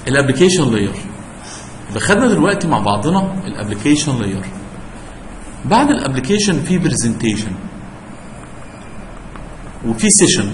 الابلكيشن لاير يبقى خدنا دلوقتي مع بعضنا الابلكيشن لاير بعد الابلكيشن في برزنتيشن وفي سيشن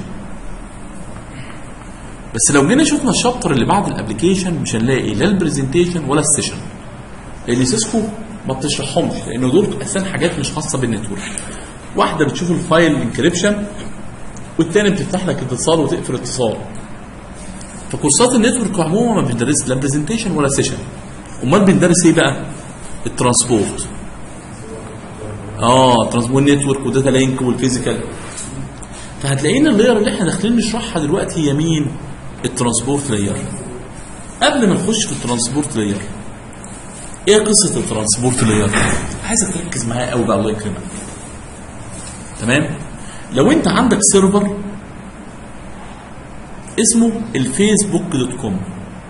بس لو جينا شفنا الشابتر اللي بعد الابلكيشن مش هنلاقي لا البرزنتيشن ولا السيشن لان سيسكو ما بتشرحهمش لان دول اساسا حاجات مش خاصه بالنتورك واحده بتشوف الفايل انكريبشن والتاني بتفتح لك اتصال وتقفل اتصال فكورسات النتورك عموما ما بندرس لا برزنتيشن ولا سيشن امال بندرس ايه بقى الترانسبورت اه ترانسبورت نتورك وداتا لينك والفيزيكال فهتلاقينا اللاير اللي احنا داخلين نشرحها دلوقتي هي مين الترانسبورت لاير قبل ما نخش في الترانسبورت لاير ايه قصه الترانسبورت لاير عايزك تركز معايا قوي بقى الله يكرمك تمام لو انت عندك سيرفر اسمه الفيسبوك دوت كوم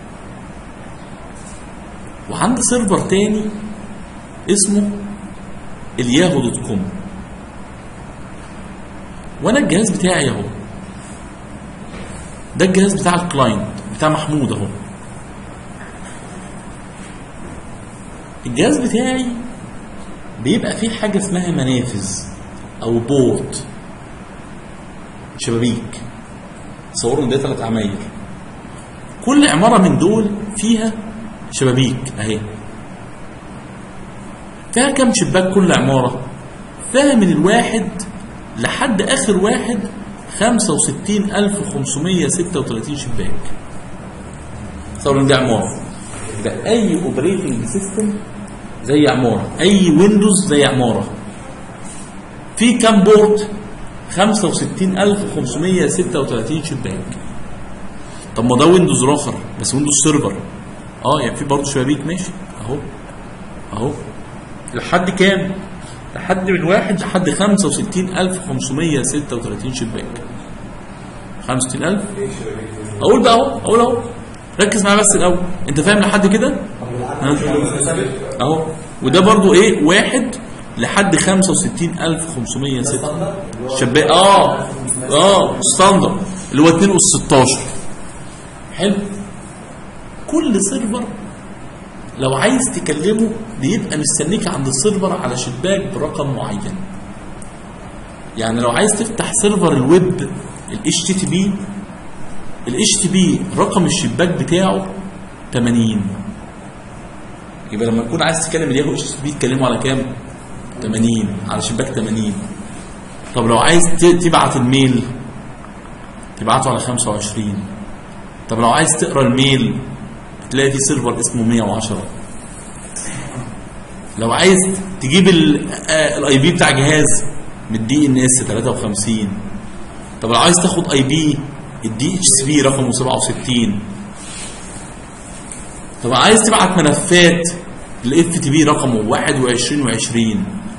وعندك سيرفر تاني اسمه الياهو دوت كوم وانا الجهاز بتاعي اهو ده الجهاز بتاع الكلاينت بتاع محمود اهو الجهاز بتاعي بيبقى فيه حاجه اسمها منافذ او بورت شبابيك تصوروا ان ده ثلاث عماير كل عماره من دول فيها شبابيك اهي فيها كم شباك كل عماره فيها من الواحد لحد اخر واحد 65536 شباك تصوروا ان دي عماره يبقى اي اوبريتنج سيستم زي عماره اي ويندوز زي عماره في كام بورت 65536 شباك طب ما ده ويندوز اخر بس ويندوز سيرفر اه يعني في برضه شبابيك ماشي اهو اهو لحد كام؟ لحد من واحد لحد 65536 شباك 65000 اقول بقى اهو اقول اهو ركز معايا بس الاول انت فاهم لحد كده؟ ها؟ اهو وده برضو ايه واحد لحد 65506 شباك اه اه ستاندر اللي هو 2 اس 16 حلو كل سيرفر لو عايز تكلمه بيبقى مستنيك عند السيرفر على شباك برقم معين يعني لو عايز تفتح سيرفر الويب الاتش تي بي الاتش تي بي رقم الشباك بتاعه 80 يبقى لما تكون عايز تكلم الياهو اتش تي بي تكلمه على كام 80 على شباك 80 طب لو عايز تبعت الميل تبعته على 25 طب لو عايز تقرا الميل تلاقي في سيرفر اسمه 110 لو عايز تجيب الاي بي بتاع جهاز من الدي ان اس 53 طب لو عايز تاخد اي بي الدي اتش سي بي رقمه 67 طب عايز تبعت ملفات الاف تي بي رقمه 21 و20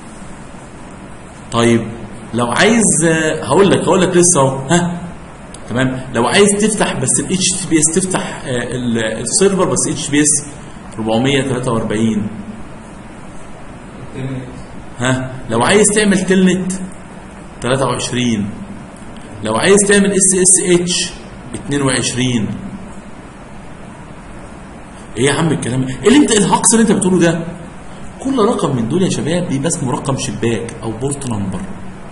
طيب لو عايز هقول لك هقول لك لسه اهو ها تمام لو عايز تفتح بس الاتش تي بي اس تفتح السيرفر بس اتش بي اس 443 ها لو عايز تعمل تلنت 23 لو عايز تعمل اس اس اتش 22 ايه يا عم الكلام ايه اللي انت الهقص اللي انت بتقوله ده كل رقم من دول يا شباب بيبقى اسمه رقم شباك او بورت نمبر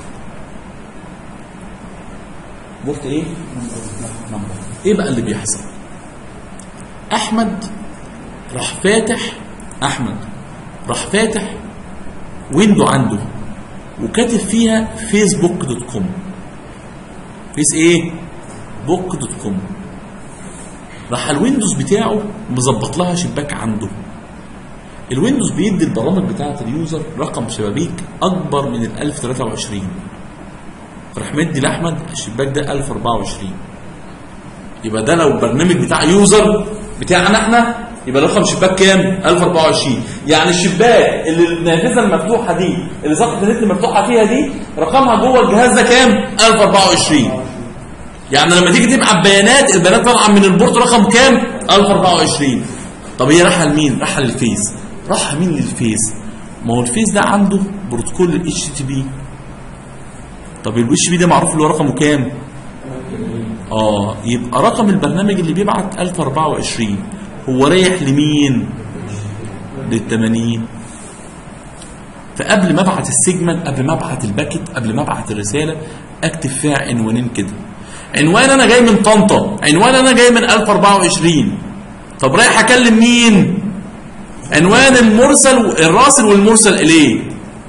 بورت ايه نمبر ايه بقى اللي بيحصل احمد راح فاتح احمد راح فاتح ويندو عنده وكاتب فيها فيسبوك دوت كوم فيس ايه بوك دوت كوم راح الويندوز بتاعه مظبط لها شباك عنده الويندوز بيدي البرامج بتاعه اليوزر رقم شبابيك اكبر من ال 1023 راح مدي لاحمد الشباك ده 1024 يبقى ده لو البرنامج بتاع يوزر بتاعنا احنا يبقى رقم شباك كام 1024 يعني الشباك اللي النافذه المفتوحه دي اللي صفحه النت المفتوحه فيها دي رقمها جوه الجهاز ده كام 1024 يعني لما تيجي تبعت بيانات البيانات طالعه من البورت رقم كام 1024 طب هي رايحه لمين رايحه للفيس رايحه مين للفيس ما هو الفيس ده عنده بروتوكول الاتش تي بي طب الاتش بي ده معروف اللي هو رقمه كام؟ اه يبقى رقم البرنامج اللي بيبعت 1024 هو رايح لمين لل 80 فقبل ما ابعت السيجمنت قبل ما ابعت الباكت قبل ما ابعت الرساله اكتب فيها عنوانين كده عنوان انا جاي من طنطا عنوان انا جاي من 1024 طب رايح اكلم مين عنوان المرسل الراسل والمرسل اليه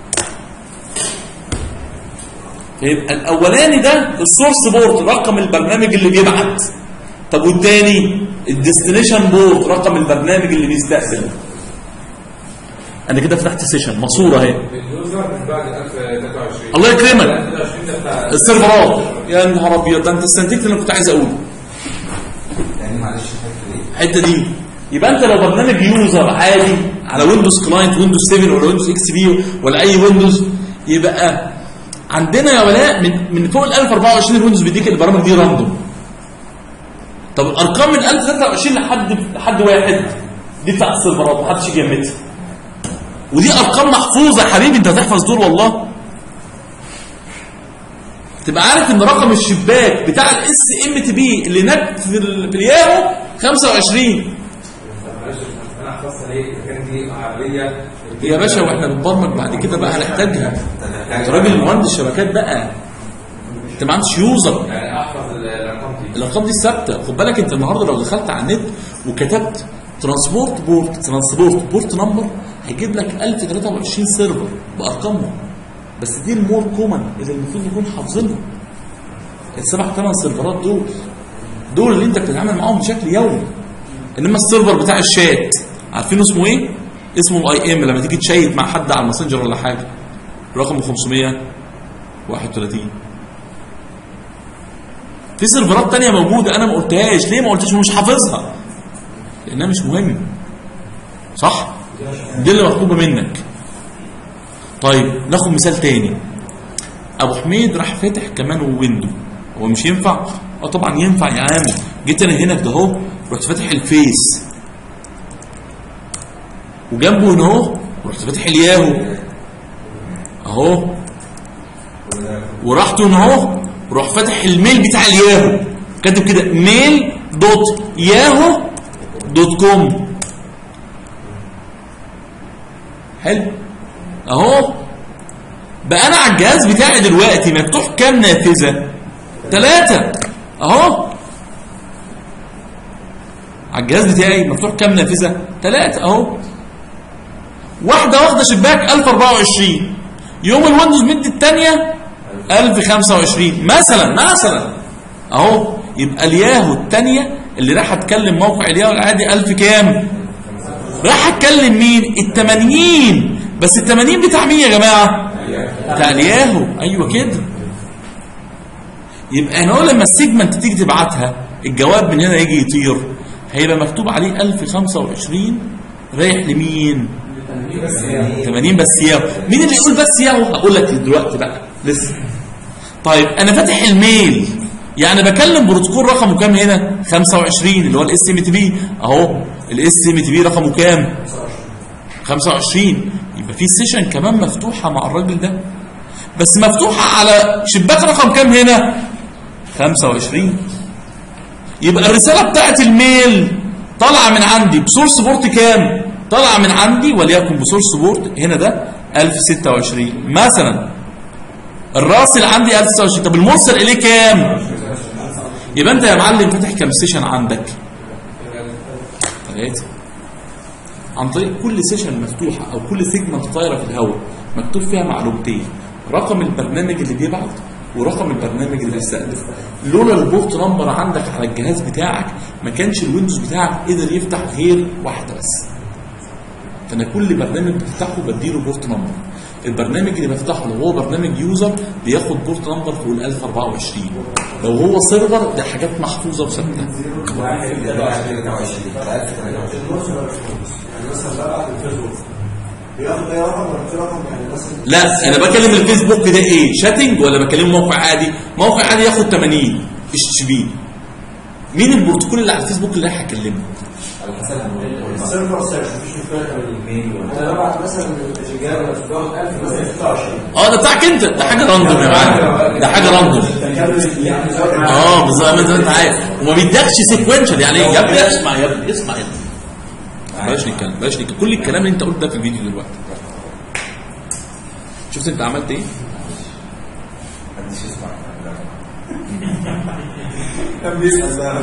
يبقى الاولاني ده السورس بورد رقم البرنامج اللي بيبعت طب والتاني الديستنيشن بورد رقم البرنامج اللي بيستقبل انا كده فتحت سيشن ماسوره اهي اليوزر من بعد 1023 الله يكرمك 23 ده بتاع السيرفرات يا نهار ابيض ده انت استنتجت اللي انا كنت عايز اقوله يعني معلش الحته دي الحته دي يبقى انت لو برنامج يوزر عادي على ويندوز كلاينت ويندوز 7 ولا ويندوز اكس بي ولا اي ويندوز يبقى عندنا يا ولاء من من فوق ال 1024 الويندوز بيديك البرامج دي راندوم طب الارقام من 1023 لحد لحد واحد دي بتاع السيرفرات محدش يجي يمتها ودي ارقام محفوظه يا حبيبي انت هتحفظ دول والله تبقى عارف ان رقم الشباك بتاع الاس ام تي بي اللي هناك في ال- في الياهو 25 معلش انا حفظت ليه كان دي عربيه يا باشا واحنا بنبرمج بعد كده بقى هنحتاجها انت راجل مهندس شبكات بقى انت ما عندكش يوزر يعني احفظ الارقام دي الارقام دي ثابته خد بالك انت النهارده لو دخلت على النت وكتبت ترانسبورت بورت ترانسبورت بورت نمبر هيجيب لك 1023 سيرفر بارقامهم بس دي المور كومن اللي المفروض نكون حافظينها السبع ثمان سيرفرات دول دول اللي انت بتتعامل معاهم بشكل يومي انما السيرفر بتاع الشات عارفين اسمه ايه؟ اسمه الاي ام لما تيجي تشيك مع حد على الماسنجر ولا حاجه رقمه 531 في سيرفرات تانية موجودة أنا ما قلتهاش ليه ما قلتش مش حافظها لأنها مش مهم صح دي اللي مطلوبة منك طيب ناخد مثال تاني أبو حميد راح فاتح كمان ويندو هو مش ينفع اه طبعا ينفع يا عم جيت انا هنا كده اهو رحت فاتح الفيس وجنبه هنا اهو رحت فاتح الياهو اهو ورحت هنا اهو روح فاتح الميل بتاع الياهو كاتب كده ميل دوت ياهو دوت كوم حلو اهو بقى انا على الجهاز بتاعي دلوقتي مفتوح كام نافذه ثلاثه اهو على الجهاز بتاعي مفتوح كام نافذه ثلاثه اهو واحده واخده شباك 1024 يوم الويندوز مد الثانيه 1025 مثلا مثلا اهو يبقى الياهو الثانيه اللي راح اتكلم موقع الياهو العادي 1000 كام راح اتكلم مين ال 80 بس ال 80 بتاع مين يا جماعه بتاع الياهو ايوه كده يبقى هنا هو لما السيجمنت تيجي تبعتها الجواب من هنا يجي يطير هيبقى مكتوب عليه 1025 رايح لمين 80 بس ياهو مين اللي يقول بس ياهو هقول لك دلوقتي بقى لسه طيب انا فاتح الميل يعني بكلم بروتوكول رقمه كام هنا 25 اللي هو الاس ام تي بي اهو الاس ام تي بي رقمه كام 25 يبقى في سيشن كمان مفتوحه مع الراجل ده بس مفتوحه على شباك رقم كام هنا 25 يبقى الرساله بتاعت الميل طالعه من عندي بسورس بورت كام طالعه من عندي وليكن بسورس بورت هنا ده 1026 مثلا الراسل عندي 1026 طب المرسل اليه كام يبقى انت يا معلم فاتح كام سيشن عندك ثلاثه عن طريق كل سيشن مفتوحه او كل سيجمنت طايره في الهواء مكتوب فيها معلومتين رقم البرنامج اللي بيبعت ورقم البرنامج اللي بيستقبل لولا البورت نمبر عندك على الجهاز بتاعك ما كانش الويندوز بتاعك قدر يفتح غير واحده بس فانا كل برنامج بفتحه بديله بورت نمبر البرنامج اللي بفتحه لو هو برنامج يوزر بياخد بورت نمبر فوق ال 1024 لو هو سيرفر دي حاجات محفوظه وثابته واحد 23 بياخد اي رقم ولا في رقم يعني مثلا لا انا بكلم الفيسبوك ده ايه شاتنج ولا بكلم موقع عادي موقع عادي ياخد 80 اتش بي مين البروتوكول اللي على الفيسبوك اللي رايح اكلمه على حسب السيرفر سيرفر مفيش مشكله الميل انا ببعت مثلا الرجاله باخد 1000 مثلا 26 اه ده بتاعك انت ده حاجه راندوم يا معلم ده حاجه راندوم يعني اه بالظبط زي ما انت عارف وما بيدكش سيكونشال يعني ايه يا ابني اسمع يا ابني اسمع يا ابني بلاش نتكلم بلاش نتكلم كل الكلام اللي انت قلته ده في الفيديو دلوقتي شفت انت عملت ايه محدش يسمع كان بيسأل ده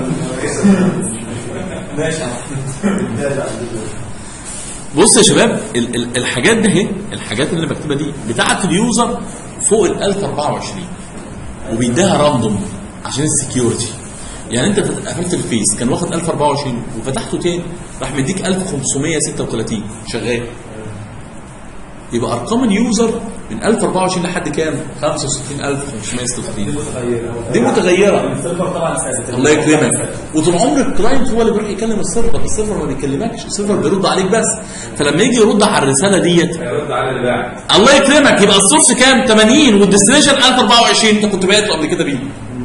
ماشي ماشي بص يا شباب ال- ال- الحاجات دي اهي الحاجات اللي انا بكتبها دي بتاعت اليوزر فوق ال 1024 وبيديها راندوم عشان السكيورتي يعني انت قفلت الفيس كان واخد 1024 وفتحته تاني راح مديك 1536 شغال يبقى ارقام اليوزر من 1024 لحد كام 65536 دي متغيره السيرفر طبعا ثابت الله يكرمك وطول عمر الكلاينت هو اللي بيروح يكلم السيرفر السيرفر ما بيكلمكش السيرفر بيرد عليك بس فلما يجي يرد على الرساله ديت هيرد على اللي باع الله يكرمك يبقى السورس كام 80 والديستنيشن 1024 انت كنت بعته قبل كده بيه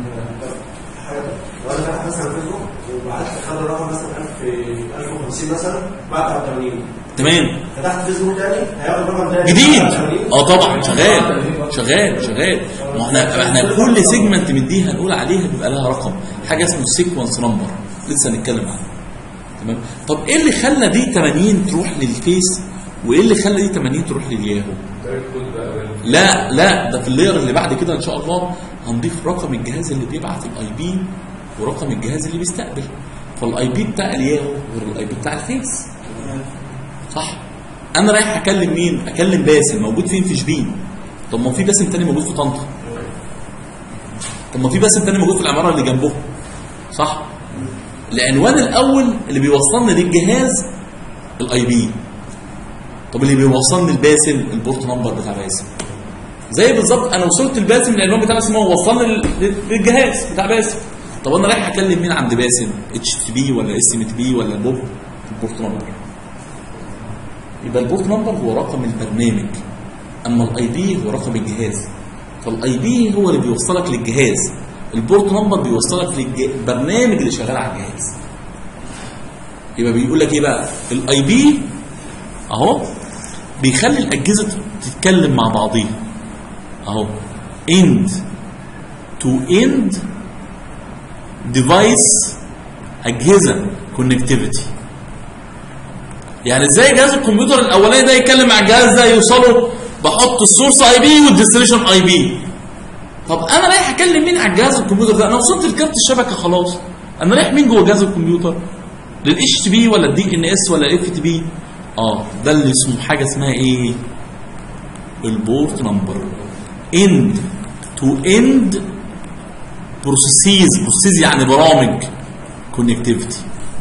وانا فتحت مثلا فيسبوك وبعت خد الرقم مثلا 1000 1050 مثلا بعت على 80 تمام فتحت فيسبوك تاني هياخد الرقم تاني جديد على 80. اه طبعا شغال شغال شغال ما احنا احنا كل سيجمنت مديها نقول عليها بيبقى لها رقم حاجه اسمه سيكونس نمبر لسه هنتكلم عنها تمام طب ايه اللي خلى دي 80 تروح للفيس وايه اللي خلى دي 80 تروح للياهو دايركت كود بقى لا لا ده في اللاير اللي بعد كده ان شاء الله هنضيف رقم الجهاز اللي بيبعت الاي بي ورقم الجهاز اللي بيستقبل فالاي بي بتاع الياهو غير الاي بي بتاع الفيس صح انا رايح اكلم مين اكلم باسم موجود فين في شبين طب ما في باسم تاني موجود في طنطا طب ما في باسم تاني موجود في العماره اللي جنبه صح العنوان الاول اللي بيوصلني للجهاز الاي بي طب اللي بيوصلني لباسم البورت نمبر بتاع باسم زي بالظبط انا وصلت لباسم العنوان بتاع باسم هو وصلني لل- للجهاز بتاع باسم طب انا رايح اكلم مين عند باسم اتش تي بي ولا اس ام تي بي ولا بوب البورت نمبر يبقى البورت نمبر هو رقم البرنامج اما الاي بي هو رقم الجهاز فالاي بي هو اللي بيوصلك للجهاز البورت نمبر بيوصلك للبرنامج اللي شغال على الجهاز يبقى بيقول لك ايه بقى الاي بي اهو بيخلي الاجهزه تتكلم مع بعضيها اهو end to end device اجهزه connectivity يعني ازاي جهاز الكمبيوتر الاولاني ده يتكلم مع الجهاز ده يوصله بحط السورس اي بي والديستنيشن اي بي طب انا رايح اكلم مين على الجهاز الكمبيوتر ده انا وصلت لكارت الشبكه خلاص انا رايح مين جوه جهاز الكمبيوتر للاتش تي بي ولا الدي ان اس ولا الاف تي بي اه ده اللي اسمه حاجه اسمها ايه البورت نمبر اند تو اند بروسيسز بروسيس يعني برامج كونكتيفيتي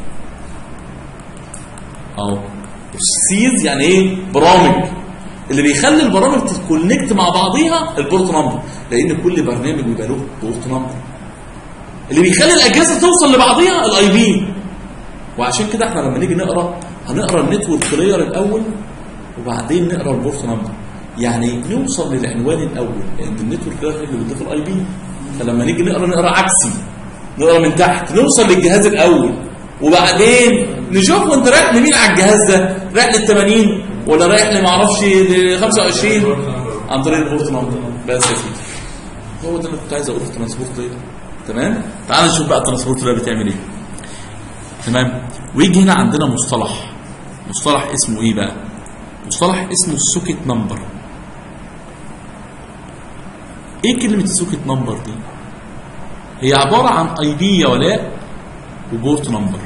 اهو بروسيس يعني ايه برامج اللي بيخلي البرامج تتكونكت مع بعضيها البورت نمبر لان كل برنامج بيبقى له بورت نمبر اللي بيخلي الاجهزه توصل لبعضيها الاي بي وعشان كده احنا لما نيجي نقرا هنقرا النتورك لاير الاول وبعدين نقرا البورت نمبر يعني نوصل للعنوان الاول لان النتورك لاير اللي بيضيف الاي بي فلما نيجي نقرا نقرا عكسي نقرا من تحت نوصل للجهاز الاول وبعدين نشوف وانت رايح لمين على الجهاز ده رايح لل 80 ولا رايح لمعرفش ل 25 عن طريق البورت نمبر بس يا سيدي هو ده اللي كنت عايز اقوله في ترانسبورت لاير تمام تعال نشوف بقى الترانسبورت لاير بتعمل ايه تمام ويجي هنا عندنا مصطلح مصطلح اسمه ايه بقى مصطلح اسمه السوكيت نمبر ايه كلمة السوكيت نمبر دي هي عبارة عن اي بي يا ولاء وبورت نمبر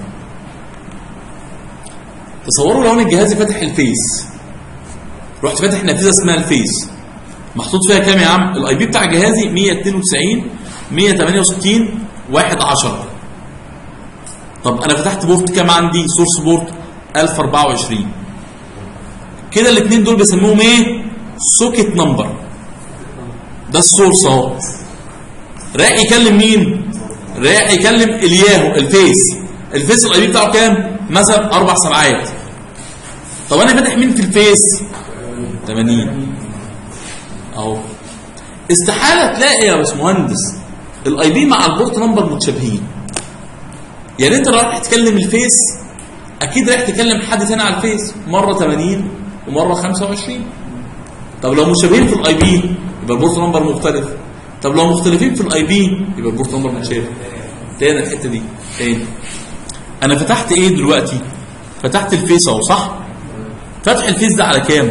تصوروا لو انا جهازي فاتح الفيس رحت فاتح نافذة اسمها الفيس محطوط فيها كام يا عم الاي بي بتاع جهازي 192 168 1 10 طب انا فتحت بورت كام عندي سورس بورت 1024 كده الاثنين دول بيسموهم ايه سوكيت نمبر ده السورس اهو رايح يكلم مين رايح يكلم الياهو الفيس الفيس الاي بي بتاعه كام مثلا اربع سبعات طب انا فاتح مين في الفيس 80 اهو استحاله تلاقي يا باشمهندس الاي بي مع البورت نمبر متشابهين يعني انت رايح تكلم الفيس اكيد رايح تكلم حد تاني على الفيس مره 80 ومره 25 طب لو مشابهين في الاي بي يبقى البورت نمبر مختلف طب لو مختلفين في الاي بي يبقى البورت نمبر متشابه تاني الحته دي تاني انا فتحت ايه دلوقتي فتحت الفيس اهو صح فتح الفيس ده على كام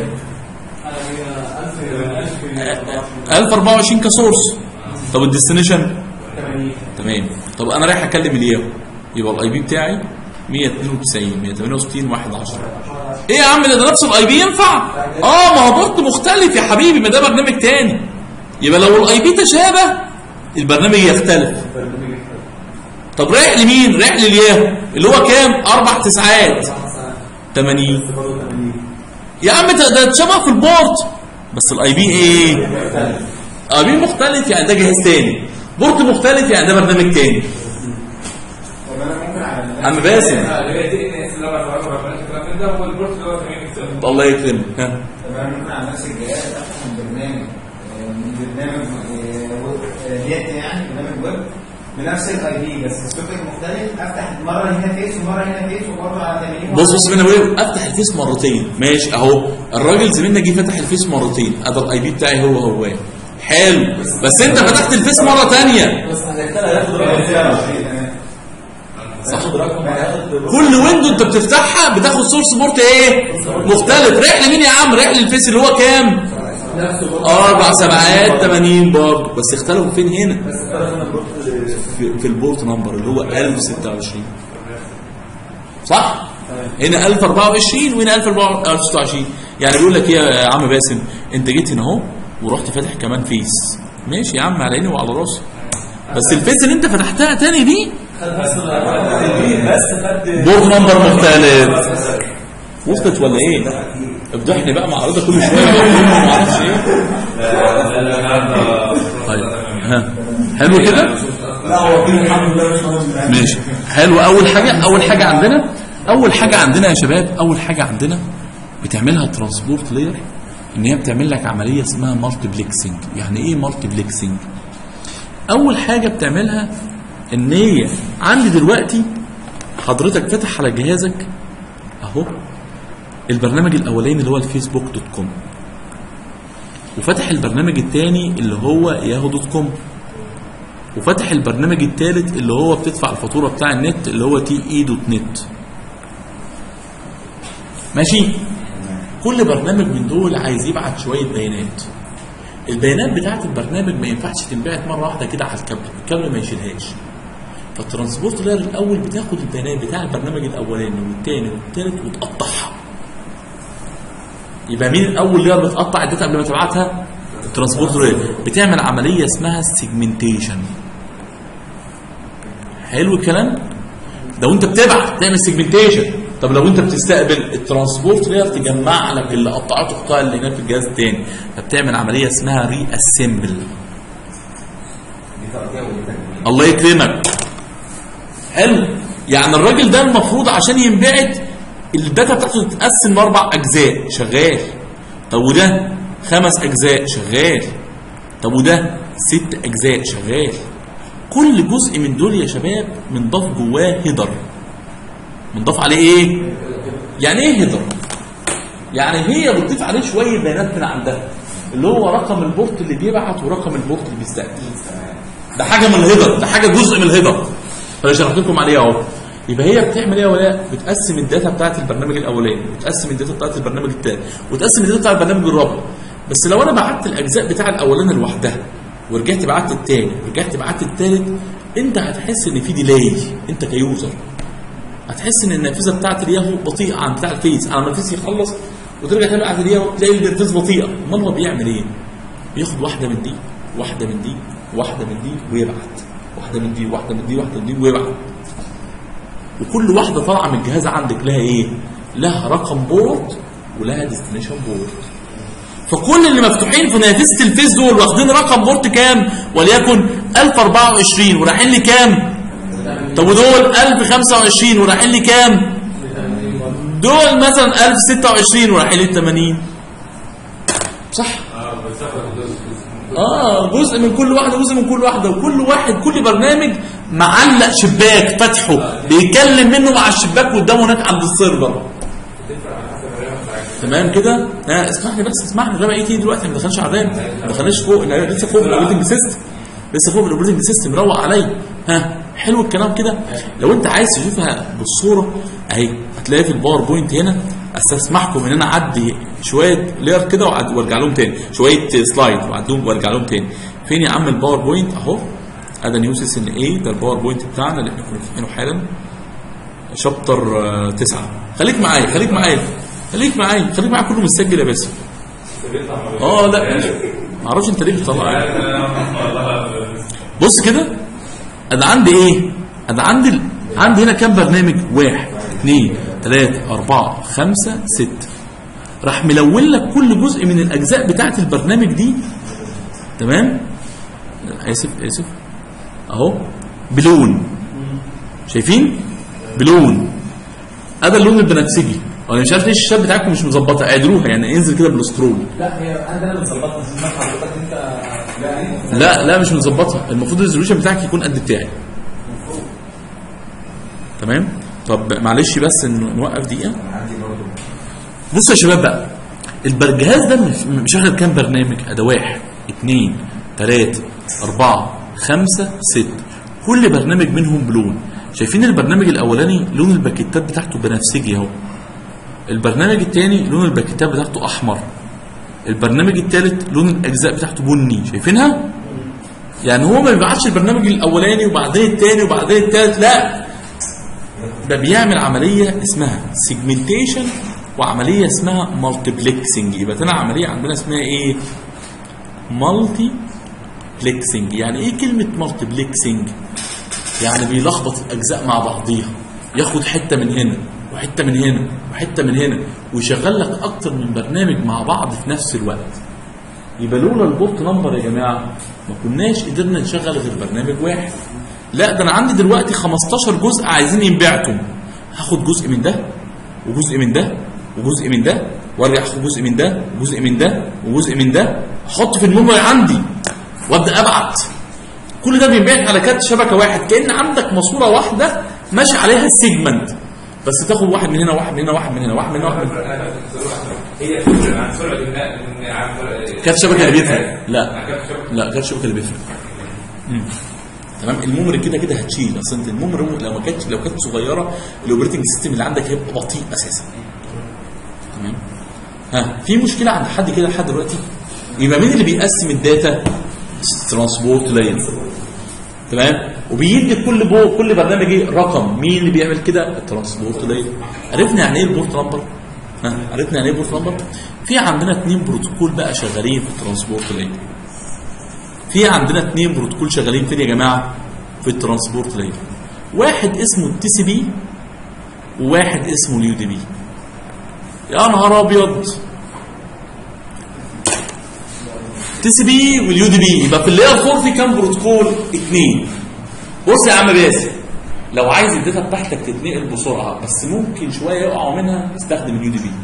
1024 كسورس طب الديستنيشن تمام طب انا رايح اكلم الياهو يبقى الاي بي بتاعي 192 168 1 10 ايه يا عم ده ده نفس الاي بي ينفع اه ما هو بورت مختلف يا حبيبي ما ده برنامج تاني يبقى لو الاي بي تشابه البرنامج يختلف طب رايح لمين رايح للياهو اللي هو كام اربع تسعات 80 يا عم ده ده اتشبه في البورت بس الاي بي ايه اي بي مختلف يعني ده جهاز تاني بورت مختلف يعني ده برنامج تاني طب انا ممكن على عم باسم اللي هي دي ان اس اللي هو الكلام من ده هو البورت اللي هو 80 اكس الله يكرمك ها طب انا ممكن على نفس الجهاز افتح من برنامج آه، من برنامج آه، ويب- آه، نت يعني برنامج ويب بنفس الاي بي بس السوكت مختلف افتح مره هنا فيس ومره هنا فيس وبرضه على 80 بص بص انا بقول افتح الفيس مرتين ماشي اهو الراجل زميلنا جه فتح الفيس مرتين ادي الاي بي بتاعي هو هو حلو بس انت فتحت الفيس مره تانية بس هنحتاج هياخد رقم صح رقم هياخد كل ويندو انت بتفتحها بتاخد سورس بورت ايه مختلف رايح لمين يا عم رايح للفيس اللي هو كام نفسه برضه اربع سبعات 80 برضه بس اختلفوا فين هنا بس اختلف هنا البورت في, في البورت نمبر اللي هو 1026 صح هنا 1024 وهنا 1026 يعني بيقول لك ايه يا عم باسم انت جيت هنا اهو ورحت فاتح كمان فيس ماشي يا عم على عيني وعلى راسي بس الفيس اللي انت فتحتها تاني دي خد بس البيت بس خد بورت نمبر مختلف وصلت ولا ايه؟ افضحني بقى مع رضا كل شويه ما اعرفش ايه طيب ها حلو كده؟ لا هو كده الحمد لله مش موجود ماشي حلو اول حاجه اول حاجه عندنا اول حاجه عندنا يا شباب اول حاجه عندنا بتعملها ترانسبورت لاير ان هي بتعمل لك عمليه اسمها مالتي بليكسنج يعني ايه مالتي بليكسنج اول حاجه بتعملها ان هي عندي دلوقتي حضرتك فاتح على جهازك اهو البرنامج الاولاني اللي هو الفيسبوك دوت كوم وفتح البرنامج الثاني اللي هو ياهو دوت كوم وفتح البرنامج الثالث اللي هو بتدفع الفاتوره بتاع النت اللي هو تي اي دوت نت ماشي كل برنامج من دول عايز يبعت شويه بيانات البيانات بتاعت البرنامج ما ينفعش تنبعت مره واحده كده على الكابل الكابل ما يشيلهاش فالترانسبورت لاير الاول بتاخد البيانات بتاع البرنامج الاولاني والثاني والثالث وتقطعها يبقى مين الاول لاير بتقطع الداتا قبل ما تبعتها الترانسبورت لاير بتعمل عمليه اسمها سيجمنتيشن حلو الكلام لو انت بتبعت تعمل سيجمنتيشن طب لو انت بتستقبل الترانسبورت لاير تجمع لك اللي قطعته قطاع اللي هناك في الجهاز الثاني فبتعمل عمليه اسمها ري اسمبل الله يكرمك حلو يعني الراجل ده المفروض عشان ينبعت الداتا بتاعته تتقسم لاربع اجزاء شغال طب وده خمس اجزاء شغال طب وده ست اجزاء شغال كل جزء من دول يا شباب منضاف جواه هيدر منضاف عليه ايه يعني ايه هيدر يعني هي بتضيف عليه شويه بيانات من عندها اللي هو رقم البورت اللي بيبعت ورقم البورت اللي بيستقبل ده حاجه من الهيدر ده حاجه جزء من الهيدر فانا شرحت لكم عليه اهو يبقى هي بتعمل ايه يا ولاء بتقسم الداتا بتاعت البرنامج الاولاني وتقسم الداتا بتاعت البرنامج الثاني وتقسم الداتا بتاعت البرنامج الرابع بس لو انا بعت الاجزاء بتاع الاولاني لوحدها ورجعت بعت الثاني ورجعت بعت الثالث انت هتحس ان في ديلاي انت كيوزر هتحس ان النافذه بتاعت الياهو بطيئه عن بتاع الفيس على ما الفيس يخلص وترجع تبعت الياهو تلاقي الانترفيس بطيئه امال هو بيعمل ايه؟ بياخد واحده من دي واحده من دي واحده من دي ويبعت واحده من دي واحده من دي واحده من دي ويبعت وكل واحده طالعه من الجهاز عندك لها ايه؟ لها رقم بورد ولها ديستنيشن بورد فكل اللي مفتوحين في نافذه الفيس دول واخدين رقم بورت كام؟ وليكن 1024 ورايحين لي كام؟ طب ودول 1025 ورايحين لي كام؟ دول مثلا 1026 ورايحين لي 80 صح؟ اه جزء من كل واحده جزء من كل واحده وكل واحد كل برنامج معلق شباك فاتحه بيتكلم منه مع الشباك قدامه هناك عند السيرفر تمام كده ها اسمعني بس اسمعني ده بقى ايه دلوقتي ما دخلش على الرام ما دخلناش فوق لا، لسه فوق الاوبريتنج سيستم لسه فوق الاوبريتنج سيستم روق عليا ها حلو الكلام كده لو انت عايز تشوفها بالصوره اهي هتلاقي في الباوربوينت هنا استسمحكم ان انا اعدي شويه لير كده وأعد- وارجع لهم تاني شويه سلايد واعدهم وارجع لهم تاني فين يا عم الباوربوينت اهو ادي نيوسيس ان ايه ده الباوربوينت بتاعنا اللي احنا كنا فاتحينه حالا شابتر آه، تسعة خليك معايا خليك معايا خليك معايا خليك معايا كله متسجل يا باسم اه لا ما اعرفش انت ليه بتطلع بص كده انا عندي ايه انا عندي ال... عندي هنا كام برنامج واحد اثنين ثلاثة أربعة خمسة ستة راح ملون لك كل جزء من الأجزاء بتاعة البرنامج دي تمام آسف آسف أهو بلون شايفين بلون هذا اللون البنفسجي انا مش عارف ليه الشاشات بتاعتكم مش مظبطه اعدلوها يعني انزل كده بالسكرول لا هي عندنا بنظبطها بس حضرتك انت لا لا لا مش مظبطها المفروض الريزولوشن بتاعك يكون قد بتاعي تمام طب معلش بس ن- نوقف دقيقه عندي برضه بصوا يا شباب بقى الجهاز ده مش- مشغل كام برنامج اداه واحد اثنين ثلاثة أربعة خمسة ستة كل برنامج منهم بلون شايفين البرنامج الأولاني لون الباكيتات بتاعته بنفسجي اهو البرنامج الثاني لون الباكيتات بتاعته أحمر البرنامج الثالث لون الأجزاء بتاعته بني شايفينها؟ يعني هو ما بيبعتش البرنامج الأولاني وبعدين الثاني وبعدين الثالث لا ده بيعمل عملية اسمها سيجمنتيشن وعملية اسمها مالتيبلكسنج يبقى تاني عملية عندنا اسمها ايه؟ مالتي بلكسنج يعني ايه كلمة مالتيبلكسنج؟ يعني بيلخبط الأجزاء مع بعضيها ياخد حتة من هنا وحتة من هنا وحتة من هنا ويشغل لك أكتر من برنامج مع بعض في نفس الوقت يبقى لولا البورت نمبر يا جماعة ما كناش قدرنا نشغل غير برنامج واحد لا ده انا عندي دلوقتي 15 جزء عايزين ينبعتم هاخد جزء من ده وجزء من ده وجزء من ده وارجع اخد جزء من ده وجزء من ده وجزء من ده احطه في الميموري عندي وابدا ابعت كل ده بينبعت على كارت شبكه واحد كان عندك ماسوره واحده ماشي عليها السيجمنت بس تاخد واحد من هنا واحد من هنا واحد من هنا واحد من هنا واحد من هنا هي الفكره عن سرعه النقل إن عن كارت شبكه اللي بيفرق لا عن كارت شبكة. لا كارت شبكه اللي بيفرق مم. تمام الميموري كده كده هتشيل اصل انت الميموري لو ما كانتش لو كانت صغيره الاوبريتنج سيستم اللي عندك هيبقى بطيء اساسا تمام ها في مشكله عند حد كده لحد دلوقتي يبقى مين اللي بيقسم الداتا ترانسبورت لاين تمام وبيدي كل بو كل برنامج ايه رقم مين اللي بيعمل كده الترانسبورت لاين عرفنا يعني ايه البورت نمبر ها عرفنا يعني ايه بورت نمبر في عندنا اثنين بروتوكول بقى شغالين في الترانسبورت لاين في عندنا اثنين بروتوكول شغالين فين يا جماعه في الترانسبورت لاين واحد اسمه التي سي بي وواحد اسمه اليو دي بي يا نهار ابيض تي سي بي واليو دي بي يبقى في اللاير 4 في كام بروتوكول اثنين بص يا عم باسم لو عايز الداتا بتاعتك تتنقل بسرعه بس ممكن شويه يقعوا منها استخدم اليو دي بي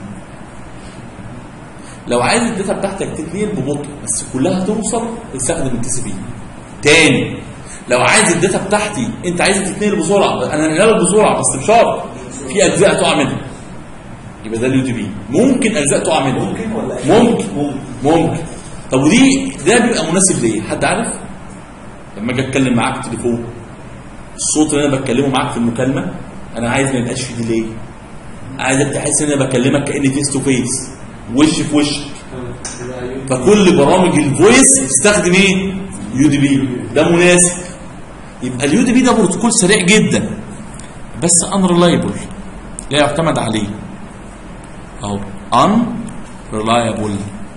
لو عايز الداتا بتاعتك تتنقل ببطء بس كلها توصل استخدم التي سي بي تاني لو عايز الداتا بتاعتي انت عايز تتنقل بسرعه انا هنقلها لك بسرعه بس بشرط في اجزاء تقع منها يبقى ده اليو دي بي ممكن اجزاء تقع منها ممكن ولا ممكن ممكن طب ودي ده بيبقى مناسب ليه حد عارف لما اجي اتكلم معاك في التليفون الصوت اللي انا بتكلمه معاك في المكالمه انا عايز ما يبقاش فيه ديلي عايزك تحس ان انا بكلمك كاني فيس تو فيس وش في وش فكل برامج الفويس بتستخدم ايه يو دي بي ده مناسب يبقى اليو دي بي ده بروتوكول سريع جدا بس ان ريلايبل لا يعتمد عليه اهو ان ريلايبل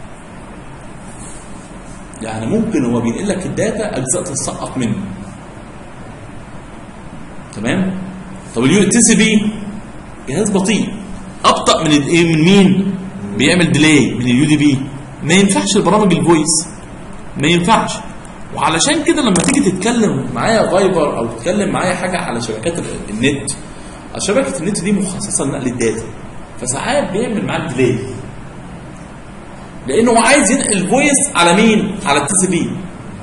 يعني ممكن هو بينقل لك الداتا اجزاء تتسقط منه تمام طب اليو تي سي بي جهاز بطيء ابطا من الايه من مين بيعمل ديلي من اليو دي بي ما ينفعش البرامج الفويس ما ينفعش وعلشان كده لما تيجي تتكلم معايا فايبر او تتكلم معايا حاجه على شبكات ال- النت شبكه النت دي مخصصه لنقل الداتا فساعات بيعمل معاك ديلي لانه هو عايز ينقل الفويس على مين على التي سي بي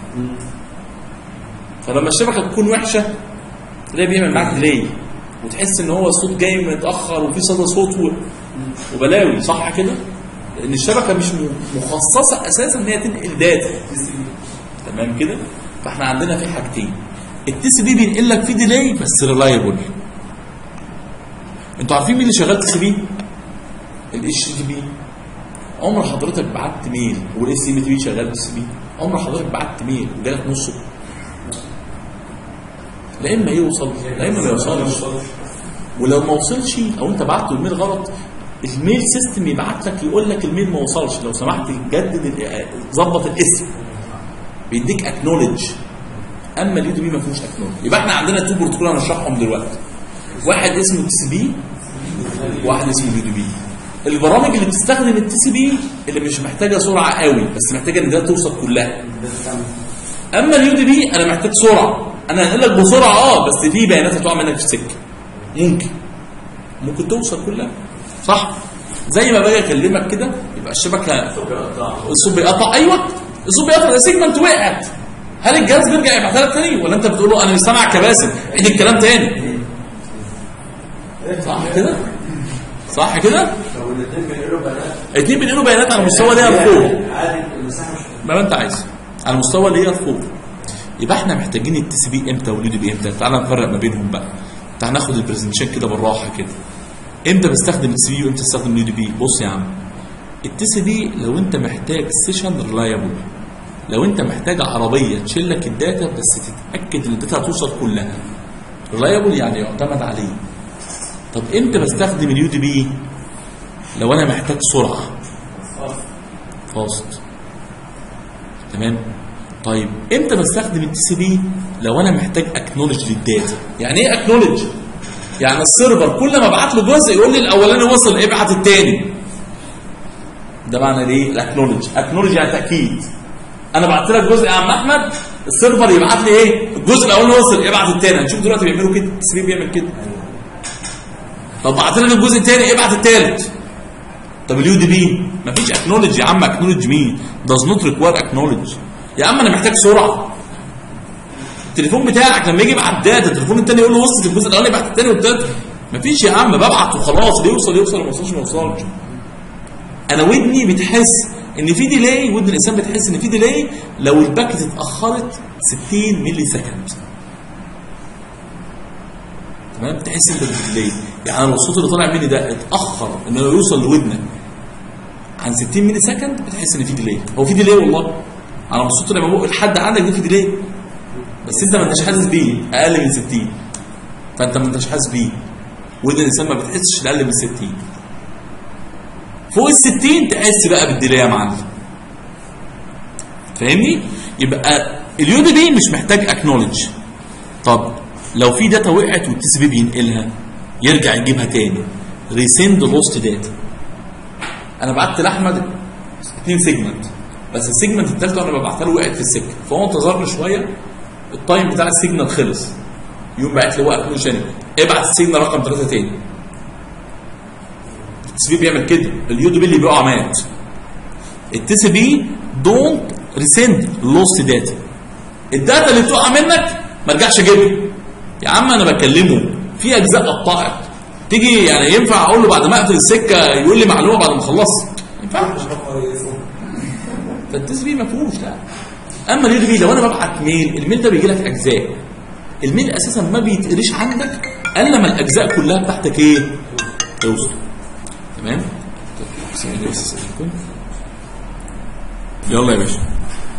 فلما الشبكه تكون وحشه تلاقيه بيعمل معاك ديلي وتحس ان هو الصوت جاي متاخر وفي صدى صوت و... وبلاوي صح كده لان الشبكه مش م- مخصصه اساسا ان هي تنقل داتا تمام كده فاحنا عندنا في حاجتين التي سي بي بينقل لك فيه ديلي بس ريلايبل انتوا عارفين مين اللي شغال تي سي بي الاتش تي بي عمر حضرتك بعت ميل والاس ام تي بي شغال تي سي بي عمر حضرتك بعت ميل وجالك نصه لا اما يوصل لا اما ما يوصلش ولو ما وصلش او انت بعت الميل غلط الميل سيستم يبعت لك يقول لك الميل ما وصلش لو سمحت جدد ال- ظبط الاسم بيديك اكنولج اما اليو دي بي ما فيهوش اكنولج يبقى احنا عندنا تو بروتوكول هنشرحهم دلوقتي واحد اسمه تي سي بي واحد اسمه اليو دي بي البرامج اللي بتستخدم التي سي بي اللي مش محتاجه سرعه قوي بس محتاجه ان ده توصل كلها اما اليو دي بي انا محتاج سرعه انا هنقل لك بسرعه اه بس في بيانات هتقع منك في السكه ممكن ممكن توصل كلها صح زي ما باجي اكلمك كده يبقى الشبكه الصوت بيقطع ايوه الصوت بيقطع ده سيجمنت وقعت هل الجهاز بيرجع يبعتها لك تاني ولا انت بتقول له انا مش سامع كباسم عيد الكلام تاني صح كده صح كده لو الاثنين بينقلوا بيانات اتنين بينقلوا بيانات على مستوى ليها الفوق عادي المساحه مش ما انت عايز على مستوى اللي هي الفوق يبقى احنا محتاجين التي سي بي امتى واليو دي بي امتى تعال نفرق ما بينهم بقى تعال ناخد البرزنتيشن كده بالراحه كده امتى بستخدم التي سي بي وامتى بستخدم اليو دي بي بص يا عم التي سي بي لو انت محتاج سيشن ريلايبل لو انت محتاج عربيه تشيل لك الداتا بس تتاكد ان الداتا هتوصل كلها ريلايبل يعني يعتمد عليه طب امتى بستخدم اليو دي بي لو انا محتاج سرعه فاست تمام طيب امتى بستخدم التي سي بي لو انا محتاج اكنولج للداتا يعني ايه اكنولج يعني السيرفر كل ما ابعت له جزء يقول لي الاولاني وصل ابعت الثاني ده معنى ايه الاكنولج اكنولج يعني تاكيد انا بعت لك جزء يا عم احمد السيرفر يبعت لي ايه الجزء الاولاني وصل ابعت الثاني هنشوف دلوقتي بيعملوا كده التي سي بي بيعمل كده طب بعت لك الجزء الثاني ابعت الثالث طب اليو دي بي مفيش اكنولج يا عم اكنولج مين does not require acknowledge يا عم انا محتاج سرعه التليفون بتاعك لما يجي يبعت داتا التليفون الثاني يقول له وصلت الجزء الاولاني بعت الثاني والثالث مفيش يا عم ببعت وخلاص اللي يوصل يوصل ما يوصلش ما يوصلش انا ودني بتحس ان في ديلاي ودن الانسان بتحس ان في ديلاي لو الباكت اتاخرت 60 ملي سكند تمام تحس انت بالديلاي يعني لو الصوت اللي طالع مني ده اتاخر انه يوصل لودنك عن 60 ملي سكند بتحس ان في ديلاي هو في ديلاي والله على ما الصوت لما بقول لحد عندك ده في ديلاي بس انت ما انتش حاسس بيه اقل من 60 فانت ما انتش حاسس بيه ودن الانسان ما بتحسش اقل من 60 فوق ال 60 تحس بقى بالديلاي يا معلم فاهمني يبقى اليو دي بي مش محتاج اكنولج طب لو في داتا وقعت والتي سي بي بينقلها يرجع يجيبها تاني ريسند لوست داتا انا بعت لاحمد اثنين سيجمنت بس السيجمنت الثالثه وانا ببعتها له وقعت في السكه فهو انتظرني شويه التايم بتاع السيجنال خلص يقوم باعت لي وقت كل ثانيه ابعت السيجنال رقم ثلاثه تاني التي سي بي بيعمل كده اليو دي بي اللي بيقع مات التي سي بي دونت ريسند لوست داتا الداتا اللي بتقع منك ما ارجعش اجيبها يا عم انا بكلمه في اجزاء قطعت تيجي يعني ينفع اقول له بعد ما اقفل السكه يقول لي معلومه بعد ما اخلص ما ينفعش فالتي سي بي ما فيهوش لا اما اليو دي بي لو انا ببعت ميل الميل ده بيجي لك اجزاء الميل اساسا ما بيتقريش عندك الا لما الاجزاء كلها بتاعتك ايه توصل تمام ثواني بس أسألكم. يلا يا باشا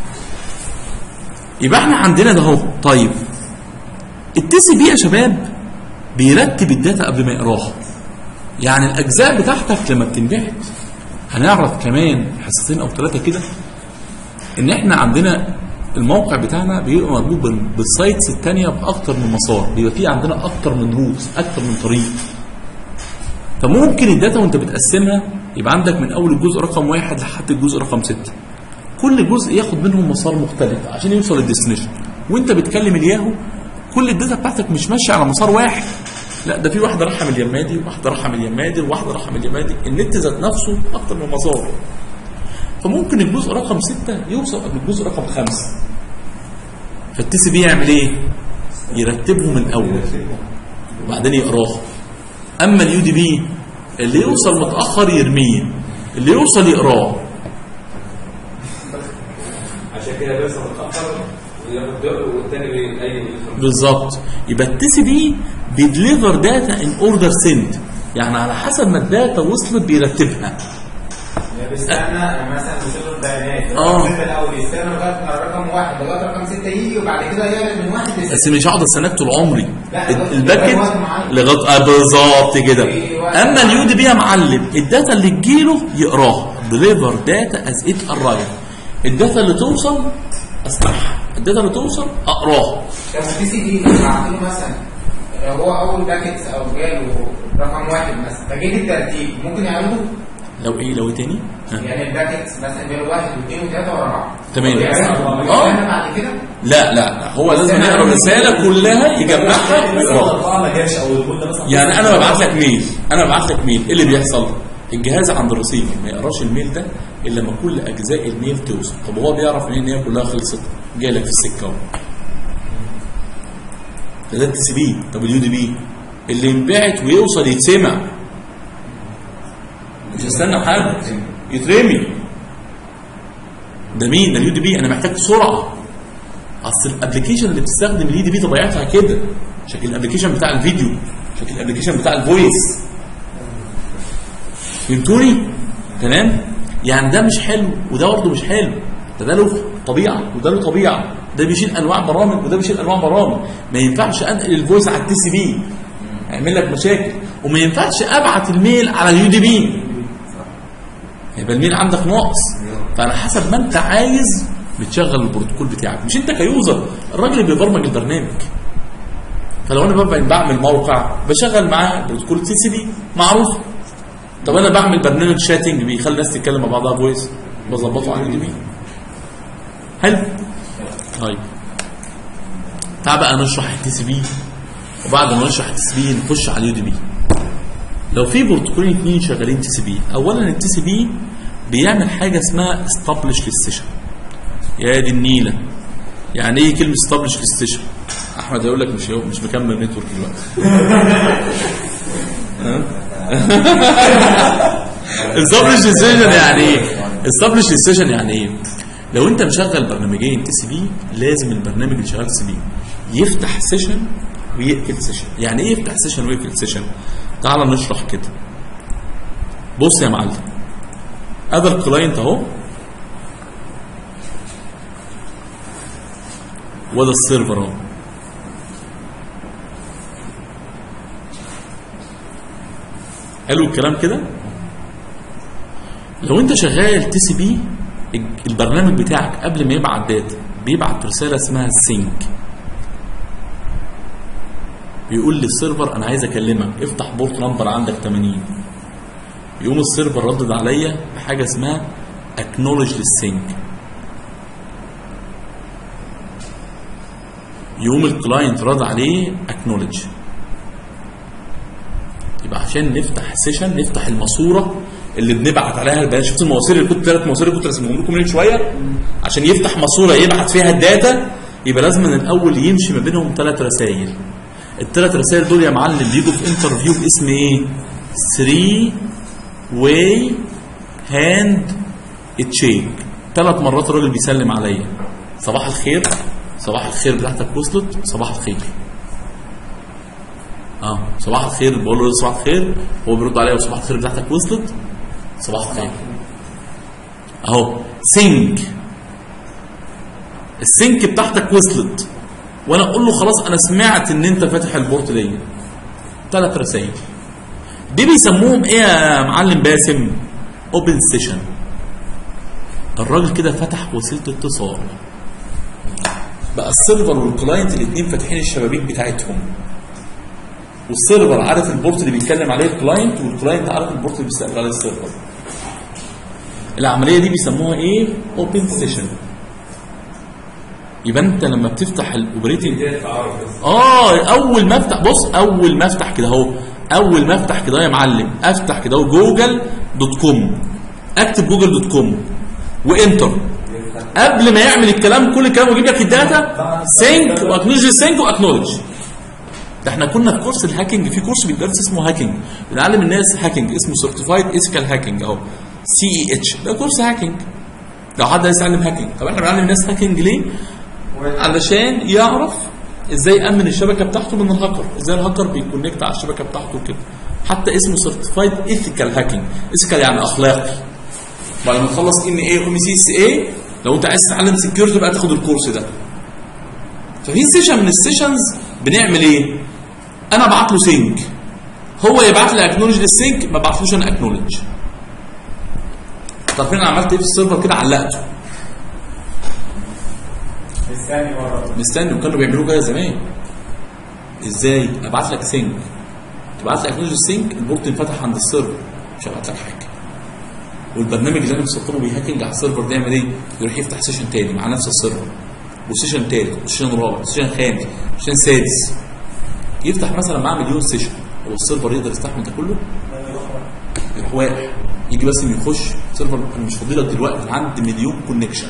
يبقى احنا عندنا ده اهو طيب التي سي بي يا شباب بيرتب الداتا قبل ما يقراها يعني الاجزاء بتاعتك لما بتنبعت هنعرف كمان حصتين او ثلاثه كده ان احنا عندنا الموقع بتاعنا بيبقى مربوط بال- بالسايتس الثانيه باكتر من مسار بيبقى فيه عندنا اكتر من روت اكتر من طريق فممكن الداتا وانت بتقسمها يبقى عندك من اول الجزء رقم واحد لحد الجزء رقم ستة كل جزء ياخد منهم مسار مختلف عشان يوصل للديستنيشن وانت بتكلم الياهو كل الداتا بتاعتك مش ماشيه على مسار واحد لا ده في واحده رايحه من اليمادي وواحده رايحه من اليمادي وواحده رايحه من اليمادي النت ذات نفسه اكتر من مسار فممكن الجزء رقم ستة يوصل قبل الجزء رقم خمسة فالتي سي بي يعمل ايه؟ يرتبهم الاول وبعدين يقراه اما اليو دي بي اللي يوصل متاخر يرميه اللي يوصل يقراه عشان كده بيوصل متاخر وياخد دق والتاني بي- اي بالظبط يبقى التي سي بي بيدليفر داتا ان اوردر سند يعني على حسب ما الداتا وصلت بيرتبها يعني بيستنى مثلا وصل البيانات آه. الستة الاول يستنى لغايه ما رقم واحد لغايه رقم سته يجي وبعد كده يعمل من واحد لسته بس مش هقعد استناك طول عمري لا، ال- لغاية الباكت وقت معين. لغايه آه بالظبط كده في وقت اما اليو دي بي يا معلم الداتا اللي تجيله يقراها ديليفر داتا از ات ارايف الداتا اللي توصل اسمعها الداتا اللي توصل اقراها طب البي سي دي لو بعت له مثلا هو اول باكيتس او جاله رقم واحد مثلا فجيت الترتيب ممكن يعرضه لو ايه لو ايه تاني ها. يعني الباكيتس مثلا جاله واحد واثنين وثلاثه ورا بعض تمام. يعرضه. آه. يستنى بعد كده لا لا لا هو لازم يقرا الرساله كلها يجمعها مثلا ويقراها اربعه ما جاش او الكود ده مثلا يعني انا ببعت لك ميل انا ببعت لك ميل ايه اللي بيحصل الجهاز عند الرسيفر ما يقراش الميل ده الا لما كل اجزاء الميل توصل طب هو بيعرف منين ان هي كلها خلصت جالك في السكه اهو ده ده التي سي بي طب اليو دي بي اللي ينبعت ويوصل يتسمع مش هستنى حاجه يترمي ده مين ده اليو دي بي انا محتاج سرعه اصل الابلكيشن اللي بتستخدم اليو دي بي طبيعتها كده شكل الابلكيشن بتاع الفيديو شكل الابلكيشن بتاع الفويس فهمتوني تمام يعني ده مش حلو وده برضه مش حلو ده ده له طبيعه وده له طبيعه ده بيشيل انواع برامج وده بيشيل انواع برامج ما ينفعش انقل الفويس على التي سي بي هيعمل لك مشاكل وما ينفعش ابعت الميل على اليو دي بي يبقى الميل عندك ناقص فعلى حسب ما انت عايز بتشغل البروتوكول بتاعك مش انت كيوزر الراجل اللي بيبرمج البرنامج فلو انا ببقى بعمل موقع بشغل معاه بروتوكول تي سي بي معروف طب انا بعمل برنامج شاتنج بيخلي الناس تتكلم مع بعضها فويس بظبطه على اليو دي بي حلو طيب تعال بقى نشرح التي سي بي وبعد ما نشرح التي سي بي نخش على اليو دي بي لو في بروتوكولين اثنين شغالين تي سي بي اولا التي سي بي بيعمل حاجه اسمها استابلش للسيشن يا دي النيله يعني ايه كلمه استابلش للسيشن احمد هيقول لك مش مش مكمل نتورك دلوقتي استابلش للسيشن يعني ايه استابلش للسيشن يعني ايه لو انت مشغل برنامجين تي سي بي لازم البرنامج اللي شغال تي سي بي يفتح سيشن ويقفل سيشن يعني ايه يفتح سيشن ويقفل سيشن تعال نشرح كده بص يا معلم ادي الكلاينت اهو وده السيرفر اهو حلو الكلام كده لو انت شغال تي سي بي البرنامج بتاعك قبل ما يبعت داتا بيبعت رساله اسمها سينك بيقول للسيرفر انا عايز اكلمك افتح بورت نمبر عندك 80 يقوم السيرفر ردد عليا بحاجه اسمها اكنولج للسينك يقوم الكلاينت رد عليه اكنولج يبقى عشان نفتح السيشن نفتح الماسوره اللي بنبعت عليها البيانات شفت المواسير اللي كنت ثلاث مواسير اللي كنت رسمهم لكم من شويه عشان يفتح ماسوره يبعت فيها الداتا يبقى لازم من الاول يمشي ما بينهم ثلاث رسائل الثلاث رسائل دول يا معلم بيجوا في انترفيو باسم ايه 3 واي هاند تشيك ثلاث مرات الراجل بيسلم عليا صباح الخير صباح الخير بتاعتك وصلت صباح الخير اه صباح الخير بقول له صباح الخير هو بيرد عليا صباح الخير بتاعتك وصلت صباح الخير اهو سينك السينك بتاعتك وصلت وانا اقول له خلاص انا سمعت ان انت فاتح البورت ليا ثلاث رسائل دي بيسموهم ايه يا معلم باسم اوبن سيشن الراجل كده فتح وسيله اتصال بقى السيرفر والكلاينت الاثنين فاتحين الشبابيك بتاعتهم والسيرفر عارف البورت اللي بيتكلم عليه الكلاينت والكلاينت عارف البورت اللي بيستقبل عليه السيرفر العمليه دي بيسموها ايه اوبن سيشن يبقى انت لما بتفتح الاوبريتنج اه اول ما افتح بص اول ما افتح كده اهو اول ما افتح كده يا معلم افتح كده اهو جوجل دوت كوم اكتب جوجل دوت كوم وانتر قبل ما يعمل الكلام كل الكلام ويجيب لك الداتا سينك واكنولج سينك واكنولج ده احنا كنا في كورس الهاكينج في كورس بيدرس اسمه هاكينج بنعلم الناس هاكينج اسمه سيرتيفايد ايثيكال هاكينج اهو سي اي اتش ده كورس هاكينج لو حد عايز يتعلم هاكينج طب احنا بنعلم الناس هاكينج ليه؟ علشان يعرف ازاي يامن الشبكه بتاعته من الهاكر ازاي الهاكر بيكونكت على الشبكه بتاعته كده حتى اسمه سيرتيفايد ايثيكال هاكينج ايثيكال يعني اخلاقي بعد ما تخلص ان اي ام سي اس اي لو انت عايز تتعلم سكيورتي بقى تاخد الكورس ده ففي سيشن من السيشنز بنعمل ايه انا ابعت له سينك هو يبعت لي اكنولج للسينك ما بعتلوش انا اكنولج طب انا عملت ايه في السيرفر كده علقته مستني ورا مستني وكانوا بيعملوه كده زمان ازاي ابعت لك سينك تبعت لك اكنولج السينك البورت ينفتح عند السيرفر مش هبعت لك حاجه والبرنامج اللي انا مسطبه بيهاكنج على السيرفر ده يعمل ايه؟ يروح يفتح سيشن تاني مع نفس السيرفر وسيشن تالت وسيشن رابع وسيشن خامس وسيشن سادس يفتح مثلا معاه مليون سيشن هو السيرفر يقدر يستحمل ده كله؟ يروح واقع يجي بس إنه يخش سيرفر انا مش فاضي لك دلوقتي أنا عندي مليون كونكشن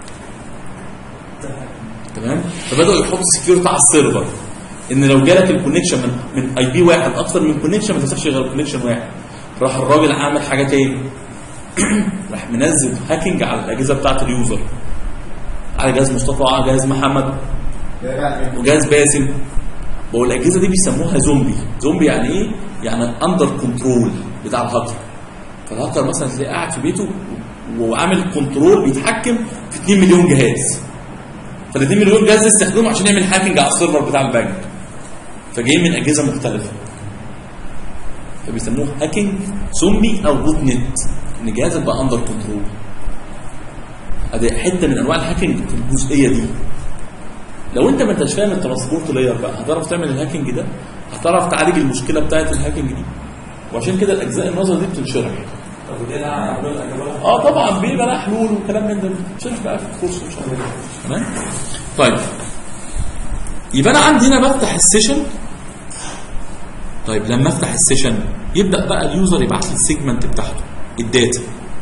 تمام فبداوا يحطوا سكيورتي على السيرفر ان لو جالك الكونكشن من من اي بي واحد اكتر من كونكشن ما تفتحش غير كونكشن واحد راح الراجل عامل حاجه تاني راح منزل هاكينج على الاجهزه بتاعت اليوزر على جهاز مصطفى وعلى جهاز محمد ده بقى وجهاز باسم بقول الاجهزه دي بيسموها زومبي زومبي يعني ايه يعني اندر كنترول بتاع الهاكر فالهاكر مثلا تلاقيه قاعد في بيته وعامل كنترول بيتحكم في 2 مليون جهاز فال 2 مليون جهاز يستخدمه عشان يعمل هاكينج على السيرفر بتاع البنك فجايين من اجهزه مختلفه فبيسموه هاكينج زومبي او بوت نت ان جهازك بقى اندر كنترول ادي حته من انواع الهاكينج في الجزئيه دي لو انت ما انتش فاهم الترانسبورت لاير بقى هتعرف تعمل الهاكينج ده هتعرف تعالج المشكله بتاعت الهاكينج دي وعشان كده الاجزاء النظر دي بتنشرح طب ودي لها حلول اجابه اه طبعا بيبقى لها حلول وكلام من ده بتنشرح بقى في الكورس ان شاء الله تمام طيب يبقى انا عندي هنا بفتح السيشن طيب لما افتح السيشن يبدا بقى اليوزر يبعت لي السيجمنت بتاعته الداتا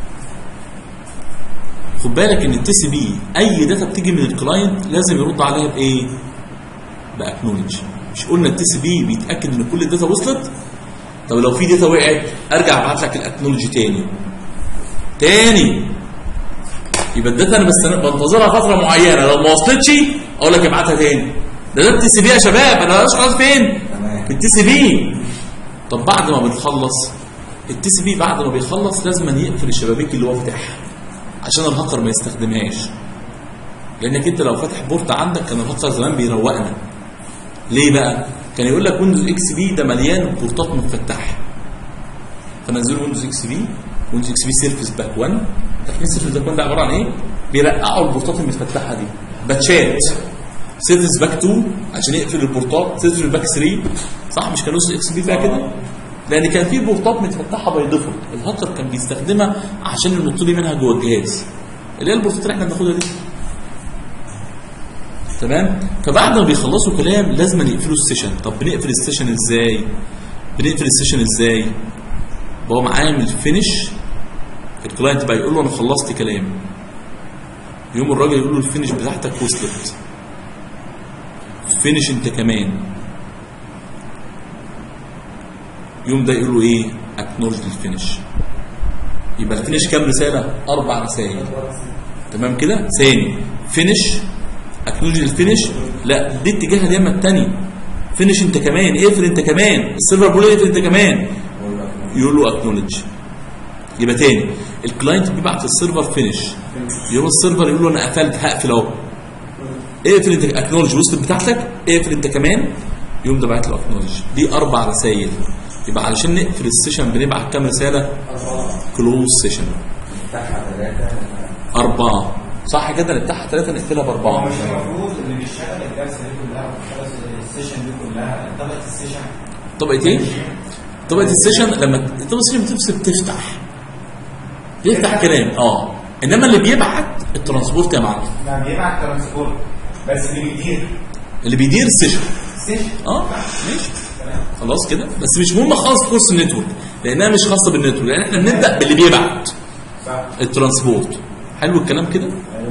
خد بالك ان التي سي بي اي داتا بتيجي من الكلاينت لازم يرد عليها بايه؟ باكنولج مش قلنا التي سي بي بيتاكد ان كل الداتا وصلت طب لو في داتا وقعت ارجع ابعت لك الاكنولج تاني تاني يبقى الداتا انا بستنى بنتظرها فتره معينه لو ما وصلتش اقول لك ابعتها تاني ده ده التي سي بي يا شباب انا مش خلاص فين؟ تمام في التي سي بي طب بعد ما بتخلص التي سي بي بعد ما بيخلص لازم يقفل الشبابيك اللي هو فاتحها عشان الهاكر ما يستخدمهاش لانك انت لو فاتح بورت عندك كان الهاكر زمان بيروقنا ليه بقى كان يقول لك ويندوز اكس بي ده مليان بورتات متفتحه فنزلوا ويندوز اكس بي ويندوز اكس بي سيرفيس باك 1 عارفين سيرفيس باك 1 ده عباره عن ايه بيرقعوا البورتات المتفتحه دي باتشات سيرفيس باك 2 عشان يقفل البورتات سيرفيس باك 3 صح مش كان ويندوز اكس بي فيها كده لان كان في بورتات متفتحه باي ديفولت الهاكر كان بيستخدمها عشان ينط لي منها جوه الجهاز اللي هي البورتات اللي احنا بناخدها دي تمام فبعد ما بيخلصوا كلام لازم يقفلوا السيشن طب بنقفل السيشن ازاي بنقفل السيشن ازاي هو عامل فينش الكلاينت بقى يقول له انا خلصت كلام يوم الراجل يقول له الفينش بتاعتك وصلت فينش انت كمان يوم ده يقول له ايه اكنولج الفينش يبقى الفينش كام رساله اربع رسائل تمام كده ثاني فينش اكنولج الفينش لا دي اتجاه اليمه الثاني فينش انت كمان اقفل انت كمان السيرفر بيقول اقفل انت كمان يقول له اكنولج يبقى تاني الكلاينت بيبعت السيرفر فينش يقول السيرفر يقول له انا قفلت هقفل اهو اقفل انت اكنولج وصلت بتاعتك اقفل انت كمان يقوم ده بعت له اكنولج دي اربع رسائل يبقى علشان نقفل السيشن بنبعت كام رساله كلوز سيشن أربعة صح كده نفتحها ثلاثة نقفلها هو بأربعة مش المفروض اللي بيشتغل الجلسه دي كلها وبيشتغل السيشن دي كلها طبقه السيشن طبقة إيه؟ طبقة السيشن لما طبقة السيشن بتفصل بتفتح بيفتح كلام اه انما اللي بيبعت الترانسبورت يا معلم ما بيبعت ترانسبورت بس اللي بيدير اللي بيدير السيشن السيشن اه ماشي خلاص كده بس مش مهم خالص كورس النتورك لانها مش خاصه بالنتورك لان احنا بنبدا باللي بيبعت صح الترانسبورت حلو الكلام كده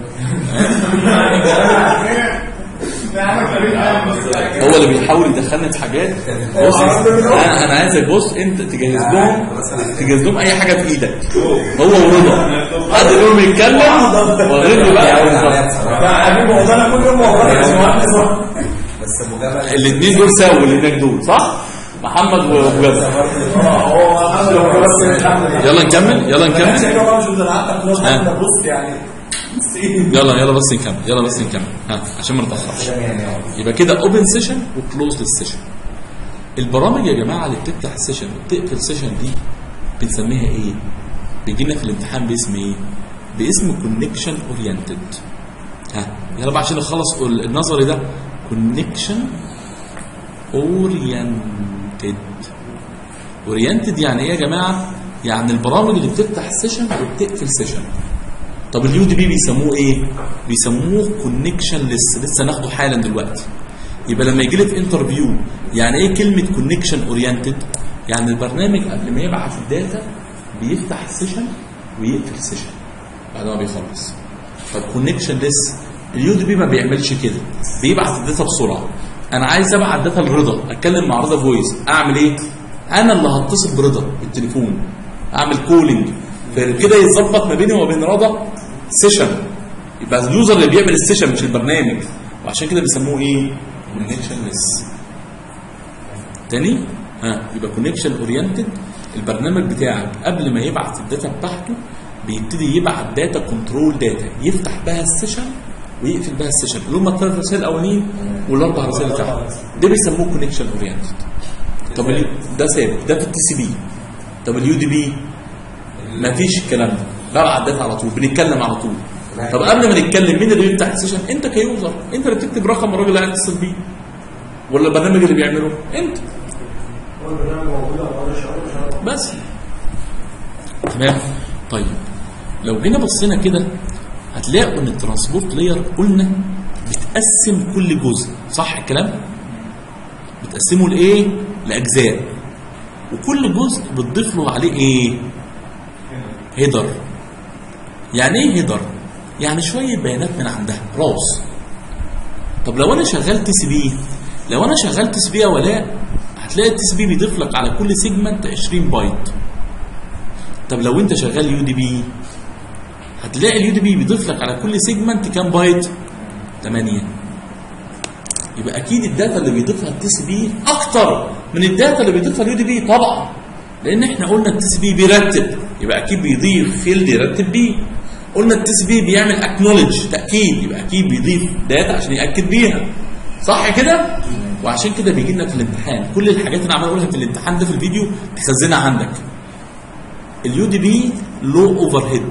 هو اللي بيحاول يدخلنا في حاجات بص انا انا عايزك بص انت تجهز لهم تجهز لهم اي حاجه في ايدك هو ورضا حد منهم يتكلم وغيره بقى حبيبي والله انا كل يوم والله بس مجامله الاثنين دول ساووا اللي هناك دول صح؟ محمد وجد هو الحمد لله بس يلا نكمل يلا نكمل مش مش قعدت خلاص ها. احنا بص يعني يلا يلا بس نكمل يلا بس نكمل ها عشان ما نتاخرش يبقى كده اوبن سيشن وكلوز للسيشن البرامج يا جماعه اللي بتفتح السيشن وبتقفل السيشن دي بنسميها ايه بيجي لنا في الامتحان باسم ايه باسم كونكشن اورينتد ها يلا بقى عشان نخلص النظري ده كونكشن اورينتد اورينتد يعني ايه يا جماعه يعني البرامج اللي بتفتح السيشن وبتقفل سيشن طب اليو دي بي بيسموه ايه بيسموه كونكشن لسه لسه ناخده حالا دلوقتي يبقى لما يجي لي في انترفيو يعني ايه كلمه كونكشن اورينتد يعني البرنامج قبل ما يبعت الداتا بيفتح السيشن ويقفل السيشن بعد ما بيخلص طب كونكشن لسه اليو دي بي ما بيعملش كده بيبعت الداتا بسرعه انا عايز ابعت داتا لرضا اتكلم مع رضا فويس اعمل ايه انا اللي هتصل برضا بالتليفون اعمل كولينج كده يتظبط ما بيني وما بين رضا سيشن يبقى اليوزر اللي بيعمل السيشن مش البرنامج وعشان كده بيسموه ايه كونكشن ليس تاني ها يبقى كونكشن اورينتد البرنامج بتاعك قبل ما يبعت الداتا بتاعته بيبتدي يبعت داتا كنترول داتا يفتح بها السيشن ويقفل بها السيشن اللي هم الثلاث رسائل الاولانيين والاربع رسائل اللي تحت ده بيسموه كونكشن اورينتد طب ال- ده ثابت ده في التي سي بي طب اليو دي بي مفيش الكلام ده ببعت داتا على طول بنتكلم على طول طب قبل ما نتكلم مين اللي بيفتح السيشن انت كيوزر انت اللي بتكتب رقم الراجل اللي هيتصل بيه ولا البرنامج اللي بيعمله انت هو البرنامج موجود على مدار الشهر شهر بس تمام طيب لو جينا بصينا كده هتلاقوا ان الترانسبورت لاير قلنا بتقسم كل جزء صح الكلام بتقسمه لايه لاجزاء وكل جزء بتضيف له عليه ايه هيدر يعني ايه هيدر يعني شويه بيانات من عندها راس طب لو انا شغال تي سي بي لو انا شغال تي سي بي يا ولاء هتلاقي التي سي بي بيضيف لك على كل سيجمنت 20 بايت طب لو انت شغال يو دي بي هتلاقي اليو دي بي بيضيف لك على كل سيجمنت كام بايت 8 يبقى اكيد الداتا اللي بيضيفها التي سي بي اكتر من الداتا اللي بيضيفها اليو دي بي طبعا لان احنا قلنا التي سي بي بيرتب يبقى اكيد بيضيف فيلد يرتب بيه قلنا التي سي بي بيعمل اكنولج تاكيد يبقى اكيد بيضيف داتا عشان ياكد بيها صح كده وعشان كده بيجي لنا في الامتحان كل الحاجات اللي انا عمال اقولها في الامتحان ده في الفيديو تخزنها عندك اليو دي بي لو اوفر هيد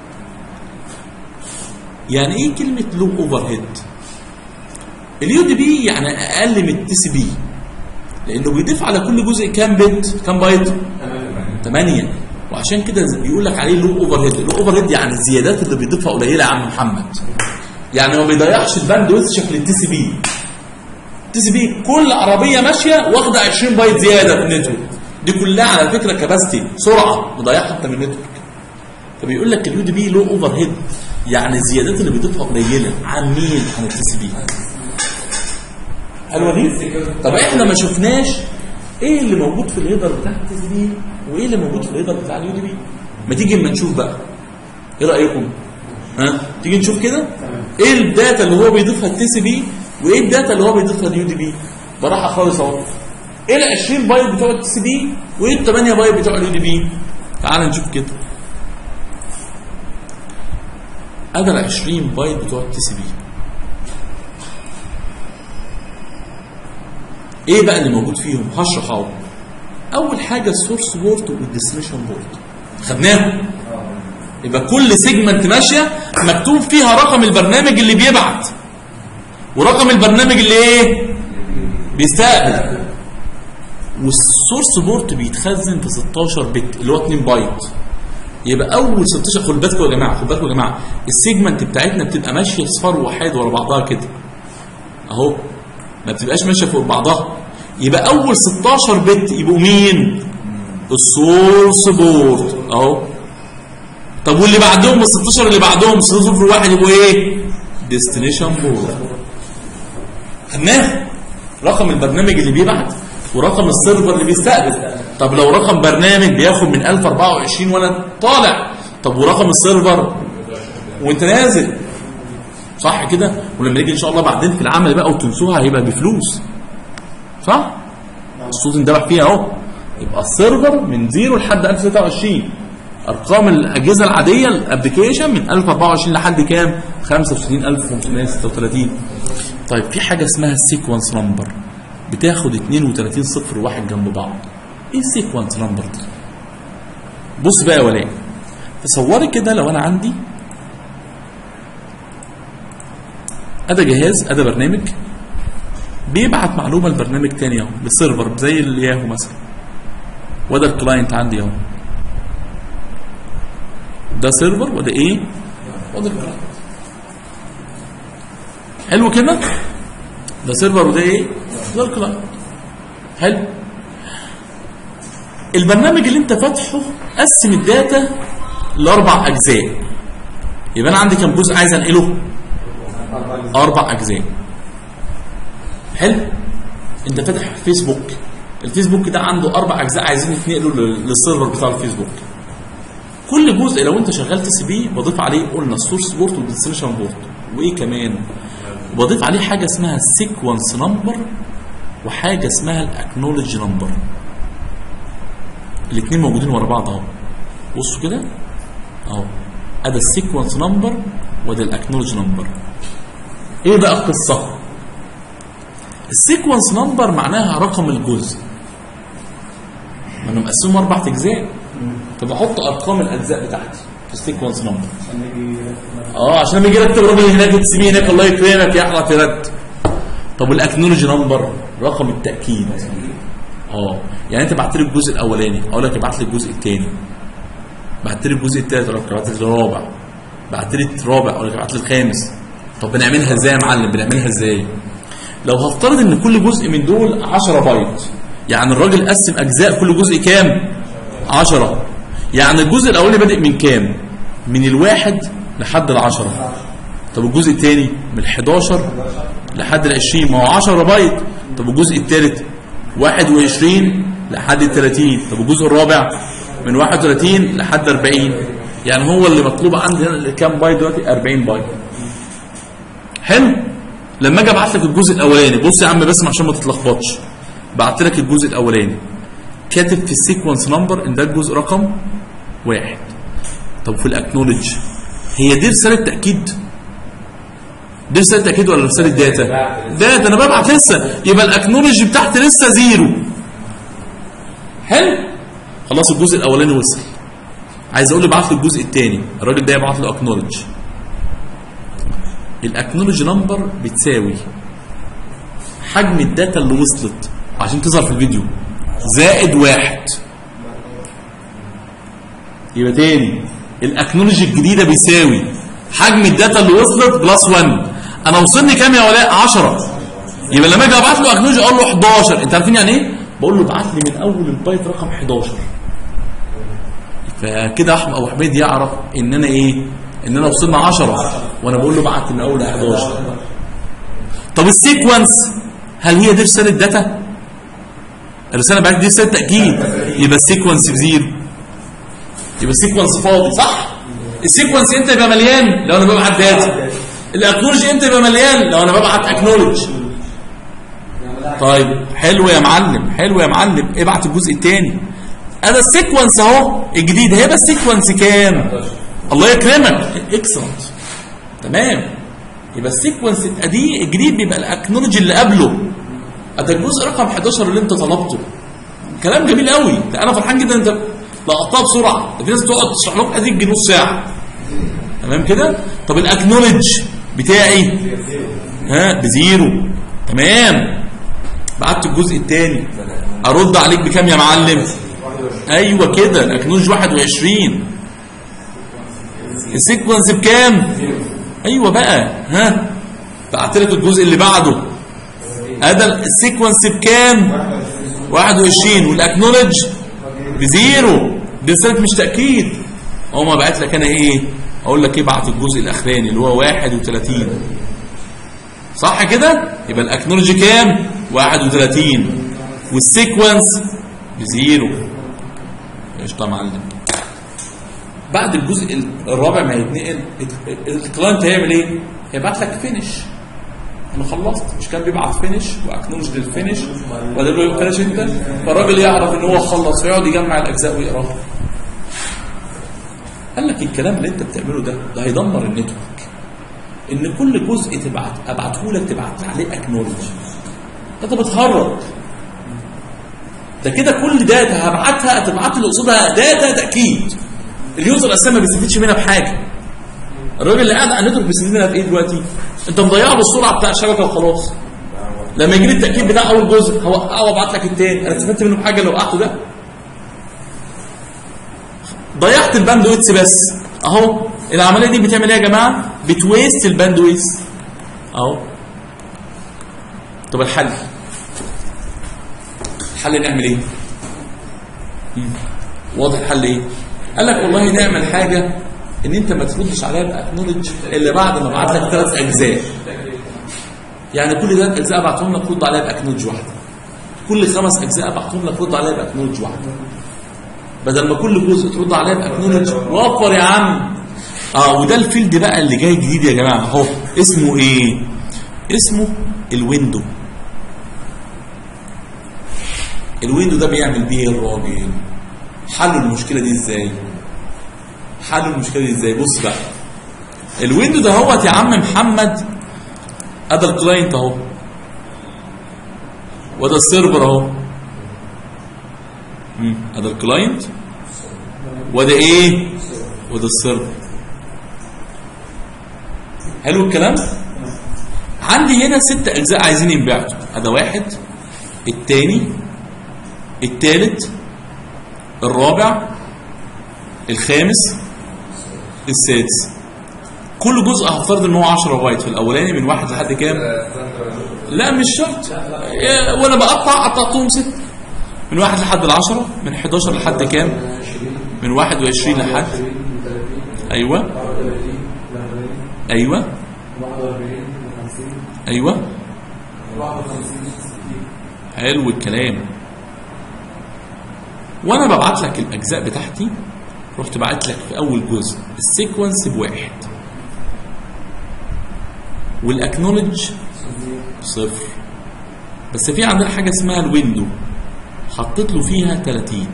يعني ايه كلمه لو اوفر هيد اليو دي بي يعني اقل من التي سي بي لانه بيضيف على كل جزء كام بت كام بايت 8 وعشان كده بيقول لك عليه لو اوفر هيد لو اوفر هيد يعني الزيادات اللي بيضيفها قليله يا عم محمد يعني ما بيضيعش الباندويث شكل التي سي بي التي سي بي كل عربيه ماشيه واخده 20 بايت زياده في النتورك دي كلها على فكره كباستي سرعه مضيعها انت من النتورك فبيقول لك اليو دي بي لو اوفر هيد يعني الزيادات اللي بيضيفها قليله عن مين عن التي سي بي حلوه دي طب احنا ما شفناش ايه اللي موجود في الهيدر بتاع التي سي بي وايه اللي موجود في الهيدر بتاع اليو دي بي ما تيجي اما نشوف بقى ايه رايكم ها تيجي نشوف كده ايه الداتا اللي هو بيضيفها التي سي بي وايه الداتا اللي هو بيضيفها اليو دي بي براحه خالص اهو ايه ال 20 بايت بتوع التي سي بي وايه ال 8 بايت بتوع اليو دي بي تعال نشوف كده ادي ال 20 بايت بتوع التي سي بي ايه بقى اللي موجود فيهم هشرح اهو اول حاجه السورس بورت والديستنيشن بورت خدناهم يبقى كل سيجمنت ماشيه مكتوب فيها رقم البرنامج اللي بيبعت ورقم البرنامج اللي ايه بيستقبل والسورس بورت بيتخزن في 16 بت اللي هو 2 بايت يبقى اول 16 خد بالكم يا جماعه خد بالكم يا جماعه السيجمنت بتاعتنا بتبقى ماشيه صفار وحيد ورا بعضها كده اهو ما بتبقاش ماشيه فوق بعضها يبقى اول 16 بت يبقوا مين السورس بورت اهو طب واللي بعدهم ال 16 اللي بعدهم صفر واحد يبقوا ايه ديستنيشن بورت خدناه رقم البرنامج اللي بيبعت ورقم السيرفر اللي بيستقبل طب لو رقم برنامج بياخد من 1024 وانا طالع طب ورقم السيرفر وانت نازل صح كده ولما نيجي ان شاء الله بعدين في العمل بقى وتنسوها هيبقى بفلوس صح الصوت اندبح فيها اهو يبقى السيرفر من 0 لحد 1026 ارقام الاجهزه العاديه الابلكيشن من 1024 لحد كام 65536 طيب في حاجه اسمها السيكونس نمبر بتاخد 32 صفر واحد جنب بعض ايه السيكونس نمبر دي بص بقى يا ولاء تصوري كده لو انا عندي ادى جهاز ادى برنامج بيبعت معلومه لبرنامج تاني اهو لسيرفر زي الياهو مثلا وده الكلاينت عندي اهو ده سيرفر وده ايه وده الكلاينت حلو كده ده سيرفر وده ايه ده الكلاينت حلو البرنامج اللي انت فاتحه قسم الداتا لاربع اجزاء يبقى انا عندي كام جزء عايز انقله اربع اجزاء حلو انت فاتح فيسبوك الفيسبوك ده عنده اربع اجزاء عايزين يتنقلوا لل- للسيرفر بتاع الفيسبوك كل جزء لو انت شغال تي سي بي بضيف عليه قلنا السورس بورت والديستنيشن بورت وايه كمان وبضيف عليه حاجه اسمها السيكونس نمبر وحاجه اسمها الاكنولج نمبر الاثنين موجودين ورا بعض اهو بصوا كده اهو ادي السيكونس نمبر وده الاكنولج نمبر ايه بقى القصه السيكونس نمبر معناها رقم الجزء ما انا مقسمه اربع اجزاء فبحط ارقام الاجزاء بتاعتي في السيكونس نمبر اه عشان لما يجي يرتب راجل هناك تسميه هناك الله يكرمك يا احلى ترد طب والاكنولوجي نمبر رقم التاكيد اه يعني انت بعت لي الجزء الاولاني اقول لك ابعت لي الجزء الثاني بعت لي الجزء الثالث اقول لك ابعت لي الرابع بعت لي الرابع اقول لك ابعت لي الخامس طب بنعملها ازاي يا معلم بنعملها ازاي لو هفترض ان كل جزء من دول 10 بايت يعني الراجل قسم اجزاء كل جزء كام 10 يعني الجزء الاولاني بادئ من كام من الواحد لحد العشرة طب الجزء الثاني من ال11 لحد ال20 ما هو 10 بايت طب الجزء الثالث 21 لحد ال 30 طب الجزء الرابع من 31 لحد 40 يعني هو اللي مطلوب عندي هنا كام بايت دلوقتي 40 بايت حلو لما اجي ابعت لك الجزء الاولاني بص يا عم بس عشان ما تتلخبطش بعت لك الجزء الاولاني كاتب في السيكونس نمبر ان ده الجزء رقم واحد طب في الاكنولج هي دي رساله تاكيد دي رساله تاكيد ولا رساله داتا داتا انا ببعت لسه يبقى الاكنولج بتاعتي لسه زيرو حلو خلاص الجزء الاولاني وصل عايز اقول له ابعت لي الجزء الثاني الراجل ده يبعت له اكنولج الاكنولج نمبر بتساوي حجم الداتا اللي وصلت عشان تظهر في الفيديو زائد واحد يبقى تاني الاكنولوجي الجديده بيساوي حجم الداتا اللي وصلت بلس 1 انا وصلني كام يا ولاء 10 يبقى لما اجي ابعت له اكنولوجي اقول له 11 انت عارفين يعني ايه بقول له ابعت لي من اول البايت رقم 11 فكده احمد ابو حميد يعرف ان انا ايه ان انا وصلنا 10 وانا بقول له ابعت لي من اول 11 طب السيكونس هل هي دي رساله داتا الرساله بعد دي رساله تاكيد يبقى السيكونس بزيرو يبقى السيكونس فاضي صح السيكونس امتى يبقى مليان لو انا ببعت داتا الاكنولج امتى يبقى مليان لو انا ببعت اكنولج طيب حلو يا معلم حلو يا معلم ابعت الجزء الثاني انا السيكونس اهو الجديد هيبقى السيكونس كام الله يكرمك اكسلنت تمام يبقى السيكونس دي الجديد بيبقى الاكنولج اللي قبله ده الجزء رقم 11 اللي انت طلبته كلام جميل قوي ده انا فرحان جدا انت لقطتها بسرعه ده في ناس تقعد تشرح لهم اديك نص ساعه تمام كده طب الاكنولج بتاعي ها بزيرو تمام بعت الجزء الثاني ارد عليك بكام يا معلم ايوه كده الاكنولج 21 السيكونس بكام ايوه بقى ها بعت لك الجزء اللي بعده ادى السيكونس بكام 21 والاكنولج بزيرو دي رساله مش تاكيد هو ما بعت لك انا ايه اقول لك ابعت الجزء الاخراني اللي هو 31 صح كده يبقى الاكنولج كام 31 والسيكونس بزيرو قشطه يا معلم بعد الجزء الرابع ما يتنقل الكلاينت هيعمل ايه هيبعت لك فينش انا خلصت مش كان بيبعت فينش واكنولج للفينش ولا له فينش انت فالراجل يعرف ان هو خلص فيقعد يجمع الاجزاء ويقراها قال لك الكلام اللي انت بتعمله ده ده هيدمر النتورك ان كل جزء تبعت ابعته لك تبعت عليه اكنولج انت بتهرب ده كده كل داتا هبعتها هتبعت لي قصادها داتا تاكيد اليوزر اساسا ما بيستفيدش منها بحاجه الراجل اللي قاعد على النتورك بيستفيد منها بايه دلوقتي انت مضيعه بالسرعه بتاع الشبكه وخلاص لما يجي لي التاكيد بتاع اول جزء هوقعه وابعت لك التاني انا استفدت منه بحاجه لو وقعته ده ضيعت الباندويتس بس اهو العمليه دي بتعمل ايه يا جماعه بتويست الباندويتس اهو طب الحل الحل نعمل ايه مم. واضح الحل ايه قال لك والله نعمل حاجه ان انت ما تردش عليها باكنولج الا بعد ما ابعت لك ثلاث اجزاء يعني كل ثلاث اجزاء ابعتهم لك رد عليها باكنولج واحده كل خمس اجزاء ابعتهم لك رد عليها باكنولج واحده بدل ما كل جزء ترد عليها باكنولج وفر يا عم اه وده الفيلد بقى اللي جاي جديد يا جماعه اهو اسمه ايه اسمه الويندو الويندو ده بيعمل بيه ايه الراجل حل المشكله دي ازاي حل المشكله دي ازاي بص بقى الويندو ده هوت يا عم محمد ادي الكلاينت اهو وده السيرفر اهو مم. ادي الكلاينت وده ايه وده السيرفر حلو الكلام عندي هنا ست اجزاء عايزين ينبعتوا ادي واحد التاني التالت الرابع الخامس السادس كل جزء هفترض ان هو 10 بايت في الاولاني من واحد لحد كام لا مش شرط يا- وانا بقطع قطعتهم ست من واحد لحد العشرة من 11 لحد كام من 21 لحد ايوه ايوه ايوه حلو الكلام وانا ببعت لك الاجزاء بتاعتي رحت بعت لك في اول جزء السيكونس بواحد والاكنولج صفر بس في عندنا حاجه اسمها الويندو حطيت له فيها 30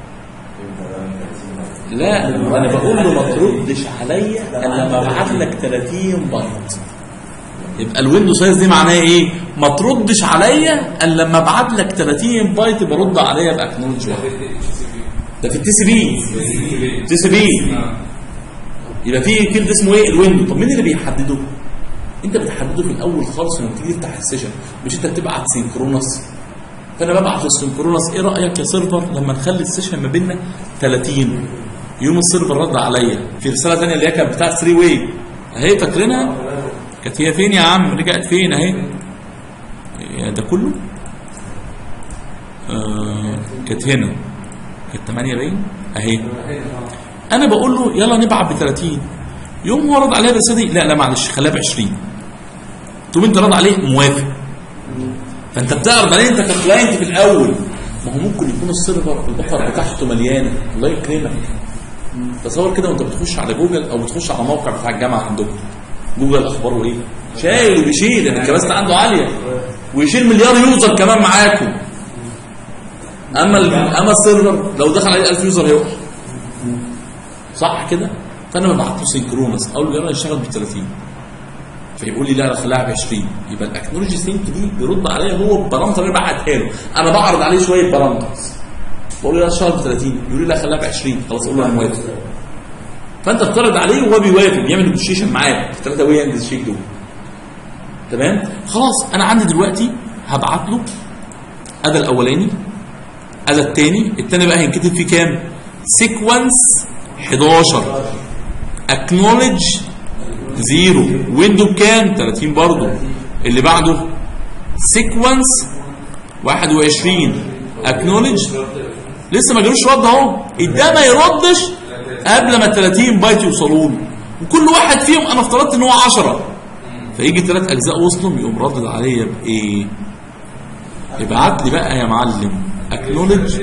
لا انا بقول له ما تردش عليا الا لما ابعت لك 30 بايت يبقى الويندو سايز دي معناها ايه ما تردش عليا الا لما ابعت لك 30 بايت برد عليا باكنولج واحد ده في التي سي بي تي سي بي يبقى في كلمه اسمه ايه الويندو طب مين اللي بيحدده انت بتحدده في الاول خالص لما تيجي تفتح السيشن مش انت بتبعت سينكرونس فانا ببعت السينكرونس ايه رايك يا سيرفر لما نخلي السيشن ما بيننا 30 يوم السيرفر رد عليا في رساله ثانيه اللي هي كانت بتاعت 3 واي اهي فاكرينها كانت هي فين يا عم رجعت فين اهي يا ده كله آه كانت هنا كانت 8 باين اهي انا بقول له يلا نبعت ب 30 يوم هو رد عليا الرساله دي لا لا معلش خليها ب 20 تقوم انت رد عليه موافق فانت بتعرض عليه انت ككلاينت في الاول ما هو ممكن يكون السيرفر البفر بتاعته مليانه الله يكرمك تصور كده وانت بتخش على جوجل او بتخش على موقع بتاع الجامعه عندكم جوجل اخباره ايه شايل وبيشيل لان الكباسه عنده عاليه ويشيل مليار يوزر كمان معاكم اما ال- اما السيرفر لو دخل عليه 1000 يوزر هيقع صح كده فانا ببعت له سينكرونس اقول له يلا نشتغل ب 30 فيقول لي لا لا خليها ب 20 يبقى الاكنولوجي سينك دي بيرد عليا هو ببارامتر اللي بعتها له انا بعرض عليه شويه بارامترز بقول له لا اشتغل ب 30 يقول لي لا خليها ب 20 خلاص اقول له انا موافق فانت بتعرض عليه وهو بيوافق بيعمل نيجوشيشن معاك الثلاثه وي اند شيك دول تمام خلاص انا عندي دلوقتي هبعت له ادى الاولاني ادى الثاني الثاني بقى هينكتب فيه كام سيكونس 11 اكنولج زيرو ويندو بكام 30 برضه اللي بعده سيكونس 21 اكنولج لسه ما جالوش رد اهو ده ما يردش قبل ما ال 30 بايت يوصلوا له وكل واحد فيهم انا افترضت ان هو 10 فيجي ثلاث اجزاء وصلهم يقوم ردد عليا بايه؟ ابعت لي بقى يا معلم اكنولج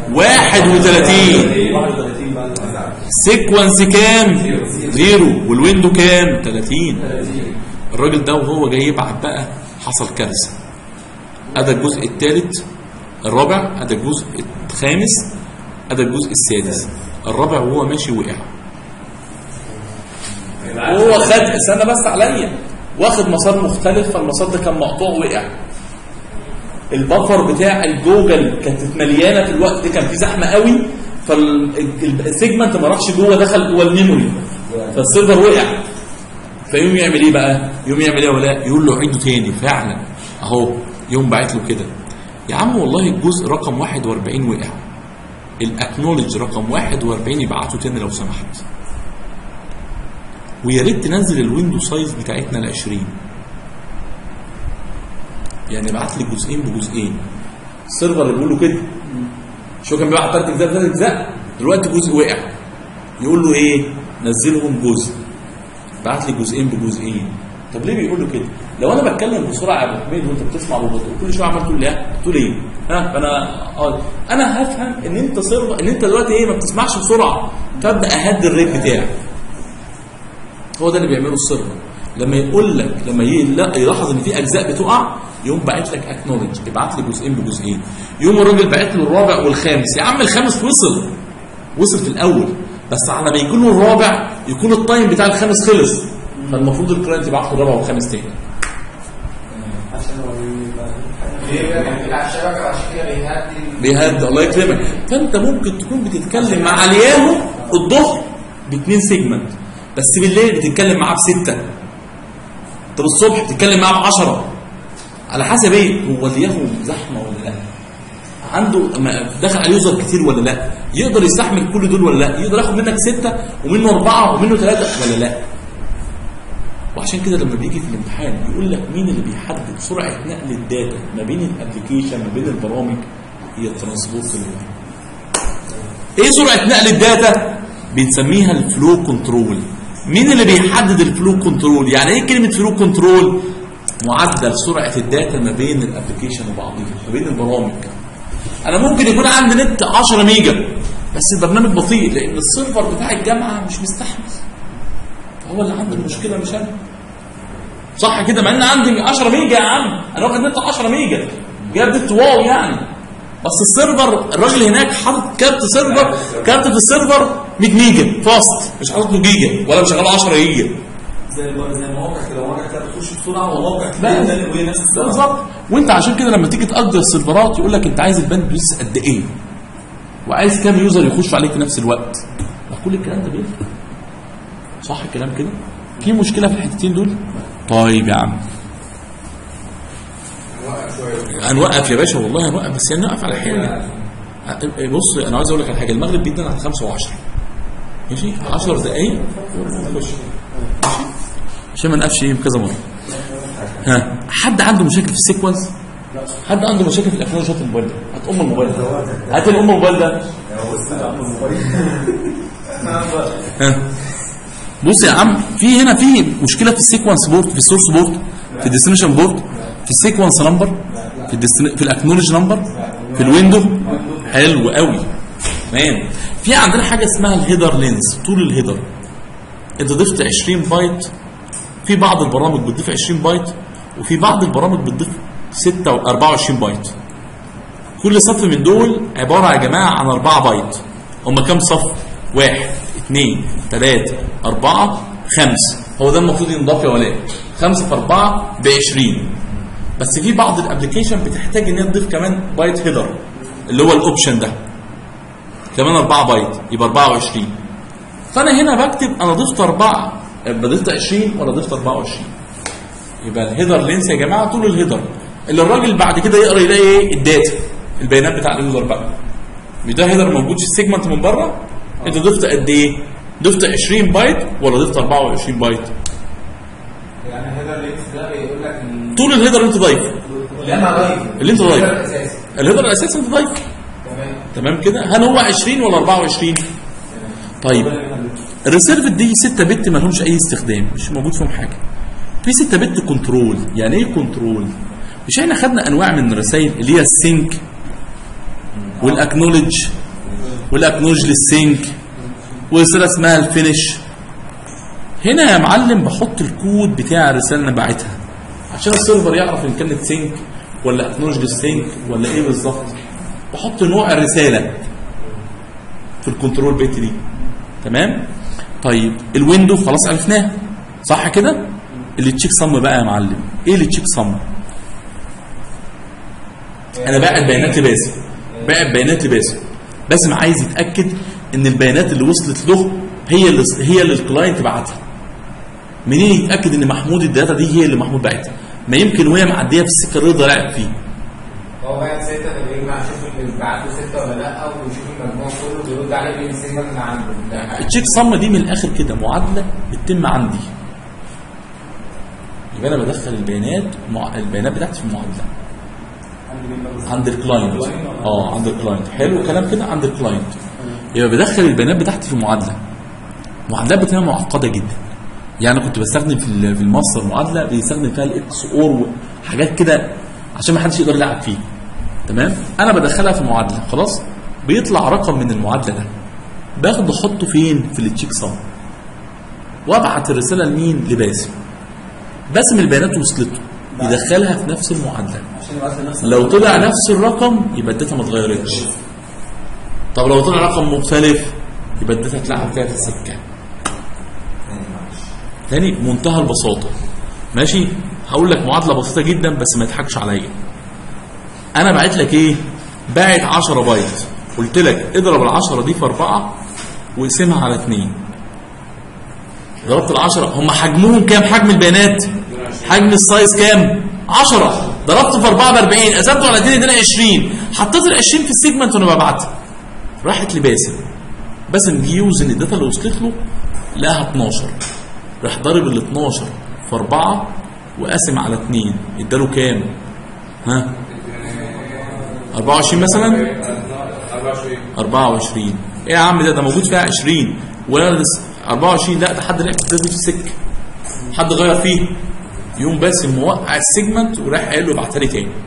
31 سيكونس كام؟ زيرو والويندو كام؟ 30 الراجل ده وهو جاي يبعت بقى حصل كارثه ادى الجزء الثالث الرابع ادى الجزء الخامس ادى الجزء السادس الرابع وهو ماشي وقع وهو خد استنى بس عليا واخد مسار مختلف فالمسار ده كان مقطوع وقع البفر بتاع الجوجل كانت مليانه في الوقت ده كان في زحمه قوي فالسيجمنت ما راحش جوه دخل جوه الميموري فالسيرفر وقع فيقوم يعمل ايه بقى؟ يقوم يعمل ايه ولا يقول له عيده تاني فعلا اهو يقوم باعت له كده يا عم والله الجزء رقم 41 وقع الاكنولج رقم 41 يبعته تاني لو سمحت ويا ريت تنزل الويندو سايز بتاعتنا ل 20 يعني بعت لي جزئين بجزئين السيرفر اللي بيقول له كده شو كان بيبعت ثلاث اجزاء ثلاث اجزاء دلوقتي جزء وقع يقول له ايه نزلهم جزء بعت لي جزئين بجزئين طب ليه بيقول له كده لو انا بتكلم بسرعه يا ابو حميد وانت بتسمع ببطء كل شويه عمال تقول لي ها تقول ايه ها فانا اه انا هفهم ان انت سيرفر ان انت دلوقتي ايه ما بتسمعش بسرعه فابدا اهدي الريت بتاعك هو ده اللي بيعمله السيرفر لما يقول لك لما ي- لا يلاحظ ان في اجزاء بتقع يقوم باعت لك اكنولج ابعت لي جزئين بجزئين يقوم الراجل باعت له الرابع والخامس يا عم الخامس وصل وصل في الاول بس على ما يكون له الرابع يكون التايم بتاع الخامس خلص فالمفروض الكلاينت يبعت له الرابع والخامس تاني عشان هو يبقى- بيرجع على الشبكه عشان كده بيهدي بيهدي الله يكرمك فانت ممكن تكون بتتكلم مع الياهو الظهر باثنين سيجمنت بس بالليل بتتكلم معاه بسته طب الصبح بتتكلم معاه بعشره على حسب ايه هو الياهو زحمه ولا لا عنده ما- دخل عليه يوزر كتير ولا لا يقدر يستحمل كل دول ولا لا يقدر ياخد منك سته ومنه اربعه ومنه ثلاثه ولا لا وعشان كده لما بيجي في الامتحان يقول لك مين اللي بيحدد سرعه نقل الداتا ما بين الابلكيشن ما بين البرامج هي الترانسبورت لير ايه سرعه نقل الداتا بنسميها الفلو كنترول مين اللي بيحدد الفلو كنترول يعني ايه كلمه فلو كنترول معدل سرعه الداتا ما بين الابلكيشن وبعضها ما بين البرامج انا ممكن يكون عندي نت 10 ميجا بس البرنامج بطيء لان السيرفر بتاع الجامعه مش مستحمل هو اللي عنده المشكله مش انا صح كده مع ان عندي 10 ميجا يا عم انا واخد نت 10 ميجا جايب نت واو يعني بس السيرفر الراجل هناك حاطط كارت سيرفر كارت في السيرفر 100 ميجا فاست مش حاطط له جيجا ولا مشغله 10 جيجا زي زي مواقع كده مواقع كده بتخش بسرعه ومواقع بقى. كده وهي نفس السرعه بالظبط وانت عشان كده لما تيجي تأجر السيرفرات يقول لك انت عايز الباند بيس قد ايه وعايز كام يوزر يخش عليك في نفس الوقت ما كل الكلام ده بيفرق صح الكلام كده في مشكله في الحتتين دول طيب يا عم نوقف شويه هنوقف يا باشا والله هنوقف بس هنوقف على حاجه بص انا عايز اقول لك على حاجه المغرب بيدنا على 5 و10 ماشي 10 دقايق نخش ماشي عشان ما نقفش ايه كذا مره ها حد عنده مشاكل في السيكونس حد عنده مشاكل في الاكنولوجي هات الموبايل ده هات ام الموبايل ده هات الام الموبايل ده ها بص يا عم في هنا في مشكله في السيكونس بورد في السورس بورد في الديستنيشن بورد في السيكونس نمبر في الديستن... في الاكنولج نمبر في الويندو حلو قوي تمام في عندنا حاجه اسمها الهيدر لينز طول الهيدر انت ضفت 20 بايت في بعض البرامج بتضيف 20 بايت وفي بعض البرامج بتضيف 6 و 24 بايت كل صف من دول عباره يا جماعه عن 4 بايت هم كام صف؟ واحد اثنين ثلاثة أربعة خمسة هو ده المفروض ينضاف يا ولاد خمسة في أربعة ب 20 بس في بعض الابلكيشن بتحتاج ان هي تضيف كمان بايت هيدر اللي هو الاوبشن ده كمان 4 بايت يبقى 24 فانا هنا بكتب انا ضفت 4 يبقى ضفت 20 ولا ضفت 24 يبقى الهيدر لينس يا جماعه طول الهيدر اللي الراجل بعد كده يقرا يلاقي ايه الداتا البيانات بتاع اليوزر بقى مش ده هيدر موجود في السيجمنت من بره انت ضفت قد ايه ضفت 20 بايت ولا ضفت 24 بايت يعني هذا اللينكس ده بيقول لك ان طول الهيدر انت ضايفه اللي انا ضايف اللي انت ضايفه. الاساسي الهيدر الاساسي انت ضايفه تمام تمام كده هل هو 20 ولا 24 طيب الريسيرف دي 6 بت ما لهمش اي استخدام مش موجود فيهم حاجه في 6 بت كنترول يعني ايه كنترول مش احنا خدنا انواع من الرسائل اللي هي السينك والاكنولج والاكنولج للسينك ورساله اسمها الفينش هنا يا معلم بحط الكود بتاع الرساله اللي انا باعتها عشان السيرفر يعرف ان كانت سينك ولا اكنولج سينك ولا ايه بالظبط بحط نوع الرساله في الكنترول بيت دي تمام طيب الويندو خلاص عرفناه صح كده اللي تشيك صم بقى يا معلم ايه اللي تشيك صم انا باعت بيانات لباسم باعت بيانات لباسم باسم عايز يتاكد ان البيانات اللي وصلت له هي اللي هي اللي الكلاينت بعتها منين يتاكد ان محمود الداتا دي هي اللي محمود بعتها ما يمكن وهي معديه في السكه الرضا لعب فيه هو بقى ستة فبيجمع يشوف اللي بعته ستة ولا لا ويشوف المجموع كله بيرد عليه بين السيجنال اللي عنده ده حاجة. التشيك صم دي من الاخر كده معادله بتتم عندي يبقى انا بدخل البيانات مع البيانات بتاعتي في المعادله عند الكلاينت اه عند الكلاينت حلو كلام كده عند الكلاينت يبقى بدخل البيانات بتاعتي في معادله معادلات بتبقى معقده جدا يعني أنا كنت بستخدم في ال- في الماستر معادله بيستخدم فيها الاكس اور وحاجات كده عشان ما حدش يقدر يلعب فيه تمام انا بدخلها في معادله خلاص بيطلع رقم من المعادله ده باخده احطه فين في التشيك صم وابعت الرساله لمين لباسم باسم البيانات وصلته يدخلها في نفس المعادله عشان يبعت لنفسك لو طلع نفس الرقم يبقى الداتا ما اتغيرتش طب لو طلع رقم مختلف يبقى الداتا اتلعب فيها في السكه تاني منتهى البساطه ماشي هقول لك معادله بسيطه جدا بس ما يضحكش عليا انا بعت لك ايه باعت 10 بايت قلت لك اضرب ال 10 دي في 4 واقسمها على 2 ضربت ال 10 هم حجمهم كام حجم البيانات حجم السايز كام 10 ضربت في 4 ب 40 قسمته على 2 اداني 20 حطيت ال 20 في السيجمنت وانا ببعتها راحت لباسم باسم جه يوزن الداتا اللي وصلت له لقاها 12 راح ضارب ال 12 في 4 وقاسم على 2 اداله كام؟ ها 24 مثلا 24 24 ايه يا عم ده ده موجود فيها 20 ولا لس- 24 لا ده حد لعب الداتا دي في السكه حد غير فيه يوم باسم موقع السيجمنت وراح قايل له ابعتها لي تاني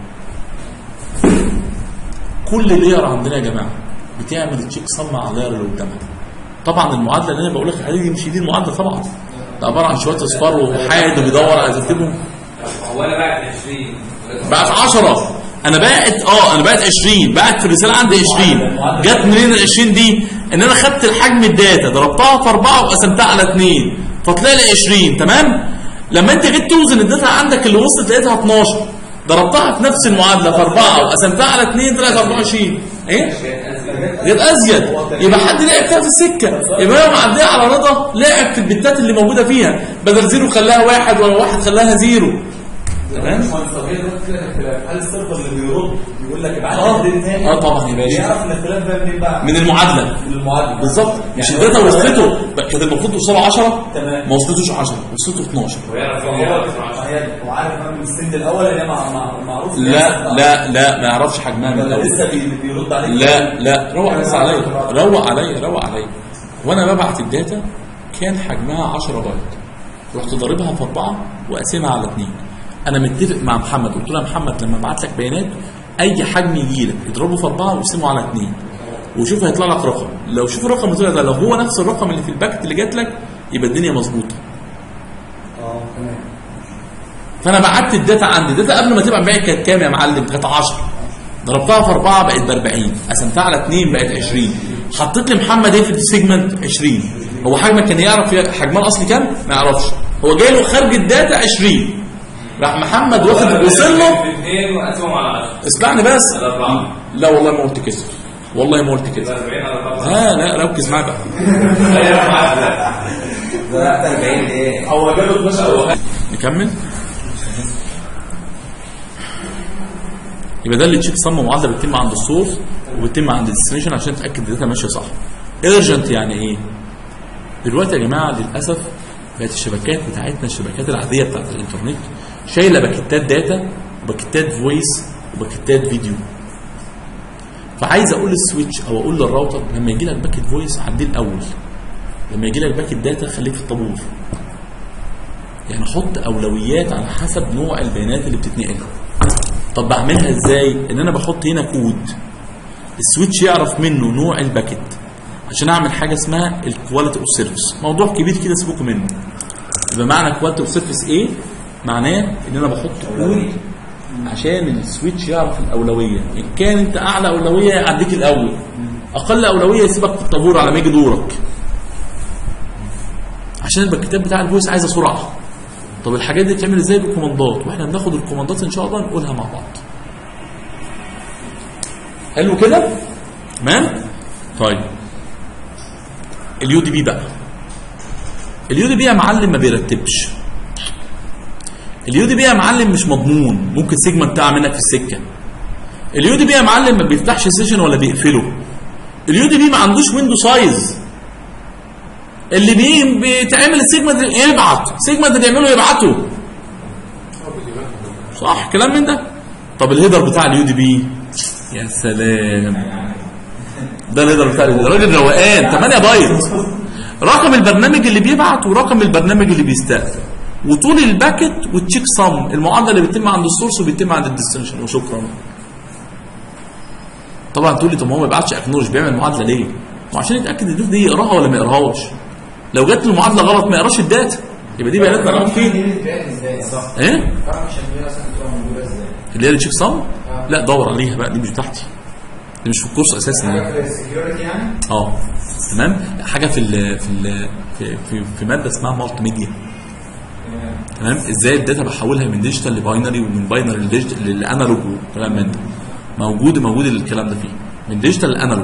كل لير عندنا يا جماعه بتعمل تشيك صم على اللير اللي قدامها طبعا المعادله اللي انا بقول لك عليها دي مش دي المعادله طبعا ده عباره عن شويه اصفار وحاد وبيدور على ترتيبهم هو انا بعت 20 بقت 10 انا باعت اه انا باعت 20 باعت في الرساله عندي 20 جت منين ال 20 دي ان انا خدت الحجم الداتا ضربتها في 4 وقسمتها على 2 فطلع لي 20 تمام لما انت جيت توزن الداتا عندك اللي وصلت لقيتها 12 ضربتها في نفس المعادله في 4 وقسمتها على 2 طلعت 24 ايه جت ازيد يبقى حد لعب فيها في السكه يبقى انا معديه على رضا لعب في البتات اللي موجوده فيها بدل زيرو خلاها واحد ولا واحد خلاها زيرو تمام طب هي دلوقتي كده اختلاف هل السيرفر اللي بيرد يقول لك ابعت اه لي تاني اه طبعا يا باشا بيعرف الاختلاف ده منين بقى؟ من المعادله من المعادله بالظبط مش يعني الداتا هو- وصلته بقى كان المفروض توصله 10 تمام. ما وصلتوش 10 وصلته 12 ويعرف هو هي- هو عارف بقى من السند الاول اللي هي مع- مع- معروف إن هي لا ستة. لا لا ما يعرفش حجمها من ولا الاول لسه بي- بيرد عليك لا لا روق بس عليا روق عليا روق عليا وانا ببعت الداتا كان حجمها 10 بايت رحت ضاربها في 4 وقاسمها على 2 انا متفق مع محمد قلت له يا محمد لما ابعت لك بيانات اي حجم يجي لك اضربه في 4 واقسمه على 2 وشوف هيطلع لك رقم لو شوف الرقم اللي طلع ده لو هو نفس الرقم اللي في الباكت اللي جات لك يبقى الدنيا مظبوطه اه تمام فانا بعت الداتا عندي الداتا قبل ما تبقى معايا كانت كام يا معلم كانت 10 ضربتها في 4 بقت ب 40 قسمتها على 2 بقت 20 حطيت لي محمد ايه في السيجمنت 20 هو حجمك كان يعرف يا- حجمها الاصلي كام ما يعرفش هو جاي له خارج الداتا 20 راح محمد واخد وصل له اثنين وقسمهم على 10 اسمعني بس على 4 لا والله ما قلت كده والله ما قلت كده 40 على 4 ها لا ركز معايا بقى ضربت 40 ايه؟ هو جاله 12 نكمل يبقى ده اللي تشيك صم معادله بتتم عند السورس وبتتم عند الديستنيشن عشان تاكد الداتا ماشيه صح ايرجنت يعني ايه دلوقتي يا جماعه للاسف بقت الشبكات بتاعتنا الشبكات العاديه بتاعت الانترنت شايله باكيتات داتا وباكيتات فويس وباكيتات فيديو فعايز اقول للسويتش او اقول للراوتر لما يجي لك باكيت فويس عديه الاول لما يجي لك باكيت داتا خليك في الطابور يعني حط اولويات على حسب نوع البيانات اللي بتتنقل طب بعملها ازاي ان انا بحط هنا كود السويتش يعرف منه نوع الباكيت عشان اعمل حاجه اسمها الكواليتي اوف سيرفيس موضوع كبير كده سيبكم منه يبقى معنى كواليتي اوف سيرفيس ايه معناه ان انا بحط كود عشان السويتش يعرف الاولويه ان كان انت اعلى اولويه يعديك الاول اقل اولويه يسيبك في الطابور على ما يجي دورك عشان الباكيتات بتاع الفويس عايزه سرعه طب الحاجات دي بتعمل ازاي بالكوماندات واحنا بناخد الكوماندات ان شاء الله نقولها مع بعض حلو كده تمام طيب اليو دي بي بقى اليو دي بي يا معلم ما بيرتبش اليو دي بي يا معلم مش مضمون ممكن سيجمنت تقع منك في السكه اليو دي بي يا معلم ما بيفتحش سيشن ولا بيقفله اليو دي بي ما عندوش ويندو سايز اللي بي بيتعمل السيجمنت يبعت سيجمنت اللي يعمله يبعته صح كلام من ده طب الهيدر بتاع اليو دي بي يا سلام ده الهيدر بتاع اليو دي راجل روقان 8 بايت رقم البرنامج اللي بيبعت ورقم البرنامج اللي بيستقبل وطول الباكت والتشيك سم المعادله اللي بتتم عند السورس وبيتم عند الديستنشن وشكرا طبعا تقول لي طب ما هو ما بيبعتش اكنولج بيعمل معادله ليه؟ ما عشان يتاكد الداتا دي يقراها ولا ما يقراهاش لو جت المعادله غلط ما يقراش الداتا يبقى دي بيانات مرغوب فيه دي بتتبعت ازاي صح ايه الفرق شكلها مثلا بتبقى موجوده ازاي اللي هي التشيك سم لا دور عليها بقى دي مش بتاعتي دي مش في الكورس اساسا حاجه يعني. في السكيورتي يعني اه تمام حاجه في ال في ال في في, في ماده اسمها مالتي ميديا تمام ازاي الداتا بحولها من ديجيتال لباينري ومن باينري لديجيتال لانالوج وكلام من ده موجود موجود الكلام ده فيه من ديجيتال لانالوج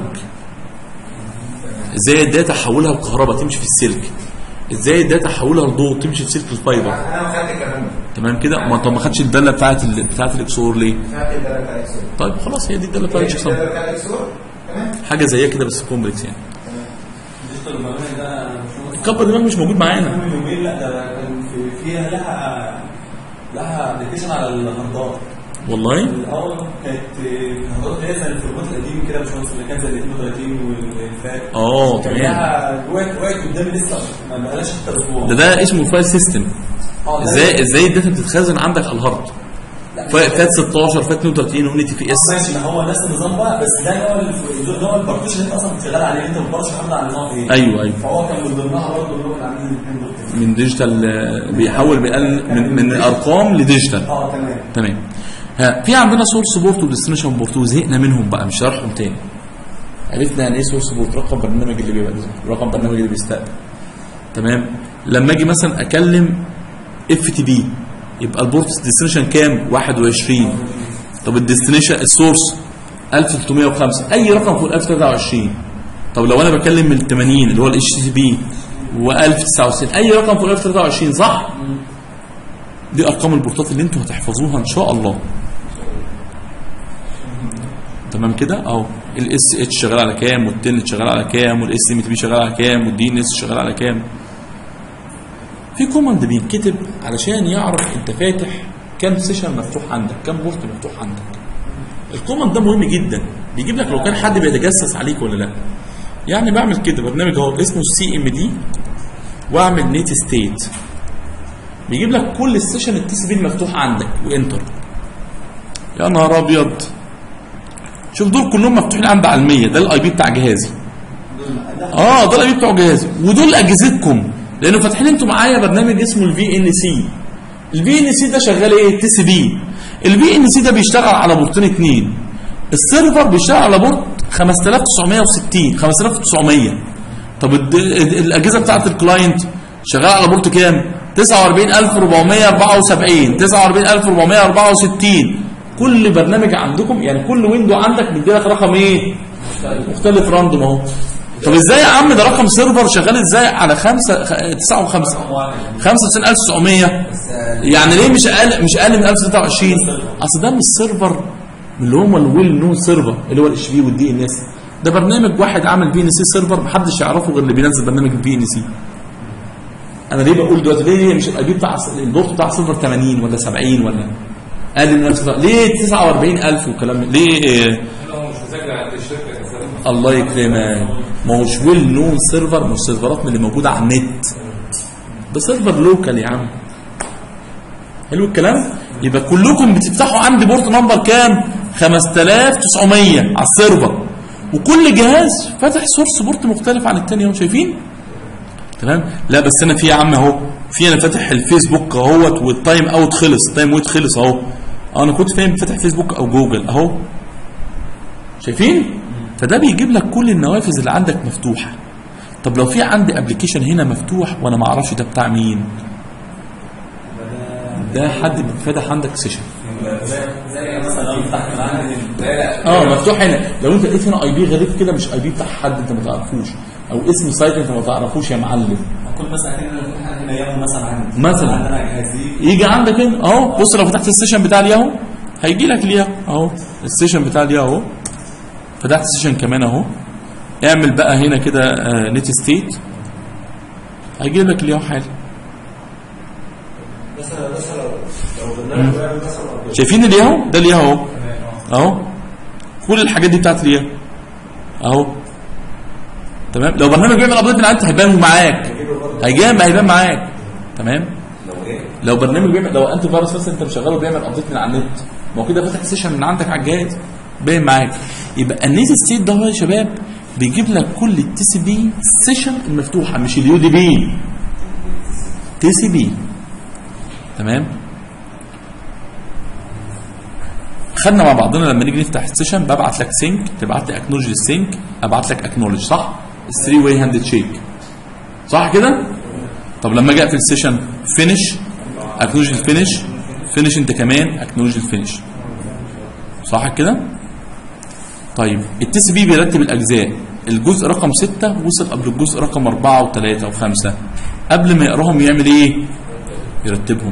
ازاي الداتا احولها لكهرباء تمشي في السلك ازاي الداتا احولها لضوء تمشي في سلك الفايبر انا ما خدت الكلام ده تمام كده ما طب ما خدش الداله بتاعت ال... بتاعت الاكسور ليه خدت الداله بتاع الاكسور طيب خلاص هي دي الداله بتاعت الشيك الداله بتاع الاكسور تمام حاجه زيها كده بس كومبلكس يعني ديجيتال برنامج ده مش الكبر دماغ مش موجود معانا من يومين لا ده كان في- فيها لها لها ابلكيشن على الهاردات والله الاول كانت الهاردات اللي هي زي الفورمات القديم كده مش اللي كانت زي ال 32 والفات اه كان تمام لها وقت وقت قدامي لسه ما بقالهاش حتى اسبوع ده ده اسمه فايل سيستم اه ده- ازاي ازاي الداتا بتتخزن عندك على الهارد لا، فا- فات 16 فات 32 ونتي في اس ماشي ما هو نفس النظام بقى بس ده نوع الف- نوع البارتيشن اللي انت اصلا شغال عليه انت ما بتعرفش تحدد على النظام ايه ايوه ايوه فهو كان من ضمنها برضه اللي هو كان عاملين الاثنين دول كده. من ديجيتال آه، بيحول بيقل من من ارقام لديجيتال اه تمام تمام ها في عندنا سورس بورت وديستنيشن بورت وزهقنا منهم بقى مش هشرحهم تاني عرفنا يعني ايه سورس بورت رقم برنامج اللي بيبقى رقم برنامج اللي بيستقبل تمام لما اجي مثلا اكلم اف تي بي يبقى البورت ديستنيشن كام 21 طب الديستنيشن السورس 1305 اي رقم فوق 1023 طب لو انا بكلم من 80 اللي هو الاتش تي بي و1069 اي رقم فوق 1023 صح دي ارقام البورتات اللي انتوا هتحفظوها ان شاء الله تمام كده اهو الاس اتش شغال على كام والتن شغال على كام والاس ام تي بي شغال على كام والدي ان اس شغال على كام في كوماند بيتكتب علشان يعرف انت فاتح كام سيشن مفتوح عندك كام بورت مفتوح عندك الكوماند ده مهم جدا بيجيب لك لو كان حد بيتجسس عليك ولا لا يعني بعمل كده برنامج اهو اسمه سي ام دي واعمل نيت ستيت بيجيب لك كل السيشن التي سي بي المفتوح عندك وانتر يا نهار ابيض شوف دول كلهم مفتوحين عندي على المية ده الاي بي بتاع جهازي اه ده الاي بي بتاع جهازي ودول اجهزتكم لانه فاتحين انتوا معايا برنامج اسمه الفي ان سي الفي ان سي ده شغال ايه تي سي بي الفي ان سي ده بيشتغل على بورتين اتنين السيرفر بيشتغل على بورت 5960 5900 طب الد- ال- الاجهزه بتاعت الكلاينت شغال على بورت كام 49474 49464 كل برنامج عندكم يعني كل ويندو عندك مديلك رقم ايه مختلف راندوم اهو طب ازاي يا عم ده رقم سيرفر شغال ازاي على 5 9 و5 95900 يعني ليه مش اقل مش اقل من 1026 اصل ده مش سيرفر من اللي هم الويل نون سيرفر اللي هو الاتش بي والدي ان اس ده برنامج واحد عامل بي ان سي سيرفر محدش يعرفه غير اللي بينزل برنامج البي ان سي انا ليه بقول دلوقتي ليه ليه مش الاي بي بتاع البورت بتاع سيرفر 80 ولا 70 ولا اقل من 1000 ليه 49000 وكلام ليه هو مش مسجل عند الشركه اساسا الله يكرمك ما هوش ويل نون سيرفر مش سيرفرات من اللي موجوده على النت ده سيرفر لوكال يا عم حلو الكلام يبقى كلكم بتفتحوا عندي بورت نمبر كام 5900 على السيرفر وكل جهاز فاتح سورس بورت مختلف عن التاني اهو شايفين تمام لا بس انا في يا عم اهو في انا فاتح الفيسبوك اهوت والتايم اوت خلص التايم اوت خلص اهو انا كنت فاهم فاتح فيسبوك او جوجل اهو شايفين فده بيجيب لك كل النوافذ اللي عندك مفتوحه طب لو في عندي ابلكيشن هنا مفتوح وانا ما اعرفش ده بتاع مين ده حد فاتح عندك سيشن زي مثلا لو فتحت معانا لا لا اه مفتوح هنا لو انت لقيت هنا اي بي غريب كده مش اي بي بتاع حد انت ما تعرفوش او اسم سايت انت ما تعرفوش يا معلم كل مثلا هنا هنا ياهو مثلا عندي مثلا. عندنا جهازي يجي عندك هنا اهو بص لو فتحت السيشن بتاع الياهو هيجي لك الياهو اهو السيشن بتاع الياهو فتحت السيشن كمان اهو اعمل بقى هنا كده آه نت ستيت هيجيب لك الياهو حالا مثلا مثلا لو برنامج بيعمل مثلا update. شايفين الياهو ده الياهو اهو اهو كل الحاجات دي بتاعت الياهو اهو تمام لو برنامج بيعمل ابديت من عندك هيبان معاك هيجان هيبان معاك تمام لو برنامج بيعمل لو انت فيروس مثلا انت مشغله بيعمل ابديت من على النت ما هو كده فاتح سيشن من عندك على الجهاز باين معاك يبقى النيت ستيت ده هو يا شباب بيجيب لك كل التي سي بي سيشن المفتوحه مش اليو دي بي تي سي بي تمام خدنا مع بعضنا لما نيجي نفتح السيشن ببعت لك سينك تبعت لي اكنولج للسينك ابعت لك اكنولج صح؟ الثري واي هاند تشيك صح كده؟ طب لما اجي اقفل السيشن فينش اكنولج الفينش فينش انت كمان اكنولج الفينش صح كده؟ طيب التي سي بي بيرتب الاجزاء الجزء رقم 6 وصل قبل الجزء رقم 4 و3 و5 قبل ما يقراهم يعمل ايه؟ يرتبهم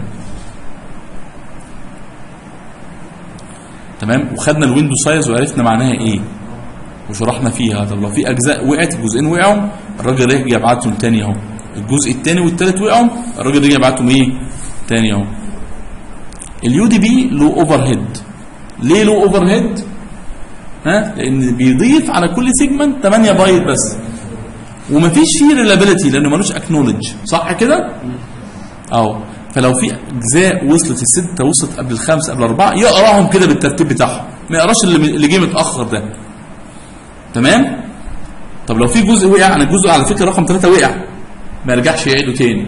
تمام وخدنا الويندو سايز وعرفنا معناها ايه وشرحنا فيها طب لو في اجزاء وقعت الجزئين وقعوا الراجل رجع يبعتهم تاني اهو الجزء الثاني والثالث وقعوا الراجل رجع يبعتهم ايه تاني اهو اليو دي بي له اوفر هيد ليه له اوفر هيد ها لان بيضيف على كل سيجمنت 8 بايت بس ومفيش فيه ريلابيلتي لانه ملوش اكنولج صح كده اهو فلو في اجزاء وصلت السته وصلت قبل الخمسه قبل الاربعه يقراهم كده بالترتيب بتاعهم ما يقراش اللي اللي جه متاخر ده تمام طب لو في جزء وقع يعني الجزء على فكره رقم ثلاثه وقع ما يرجعش يعيده تاني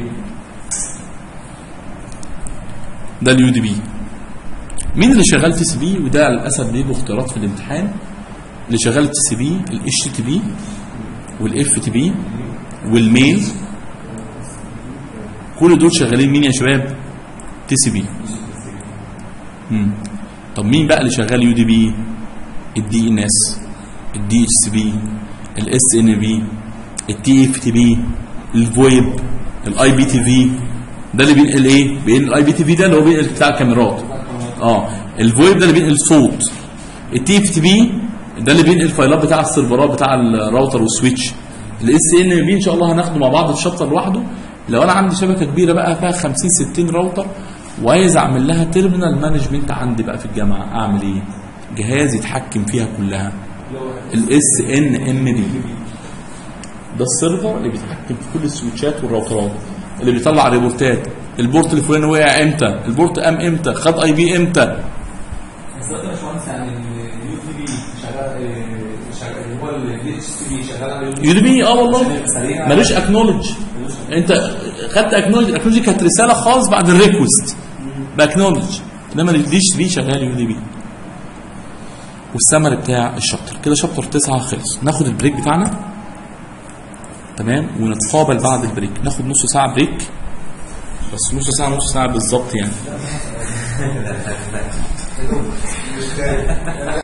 ده اليو دي بي مين اللي شغال تي سي بي وده للاسف بيجوا اختيارات في الامتحان اللي شغال التي سي بي الاتش تي بي والاف تي بي والميل كل دول شغالين مين يا شباب تي سي بي مم. طب مين بقى اللي شغال يو دي بي الدي ان اس الدي اتش سي بي الاس ان بي التي اف تي بي الفويب الاي بي تي في ده اللي بينقل ايه بينقل الاي بي تي في ده اللي هو بينقل بتاع الكاميرات اه الفويب ده اللي بينقل صوت التي اف تي بي ده اللي بينقل الفايلات بتاع السيرفرات بتاع الراوتر والسويتش الاس ان بي ان شاء الله هناخده مع بعض في شابتر لوحده لو انا عندي شبكه كبيره بقى فيها 50 60 راوتر وعايز اعمل لها تيرمينال مانجمنت عندي بقى في الجامعه اعمل ايه جهاز يتحكم فيها كلها الاس ان ام بي ده السيرفر اللي بيتحكم في كل السويتشات والراوترات اللي بيطلع ريبورتات البورت الفلاني وقع امتى البورت قام امتى خد اي بي امتى بس دلوقتي يا باشمهندس يعني اليو تي بي شغال آه، شغال اللي هو الدي اتش سي بي شغال على اليو يو دي بي اه والله سريع ملوش اكنولج انت خدت اكنولج الاكنولج كانت رساله خالص بعد الريكوست باكنولج انما الدي اتش بي شغال يو دي بي والسمر بتاع الشابتر كده شابتر 9 خلص ناخد البريك بتاعنا تمام ونتقابل بعد البريك ناخد نص ساعه بريك بس نص ساعه نص ساعه بالظبط يعني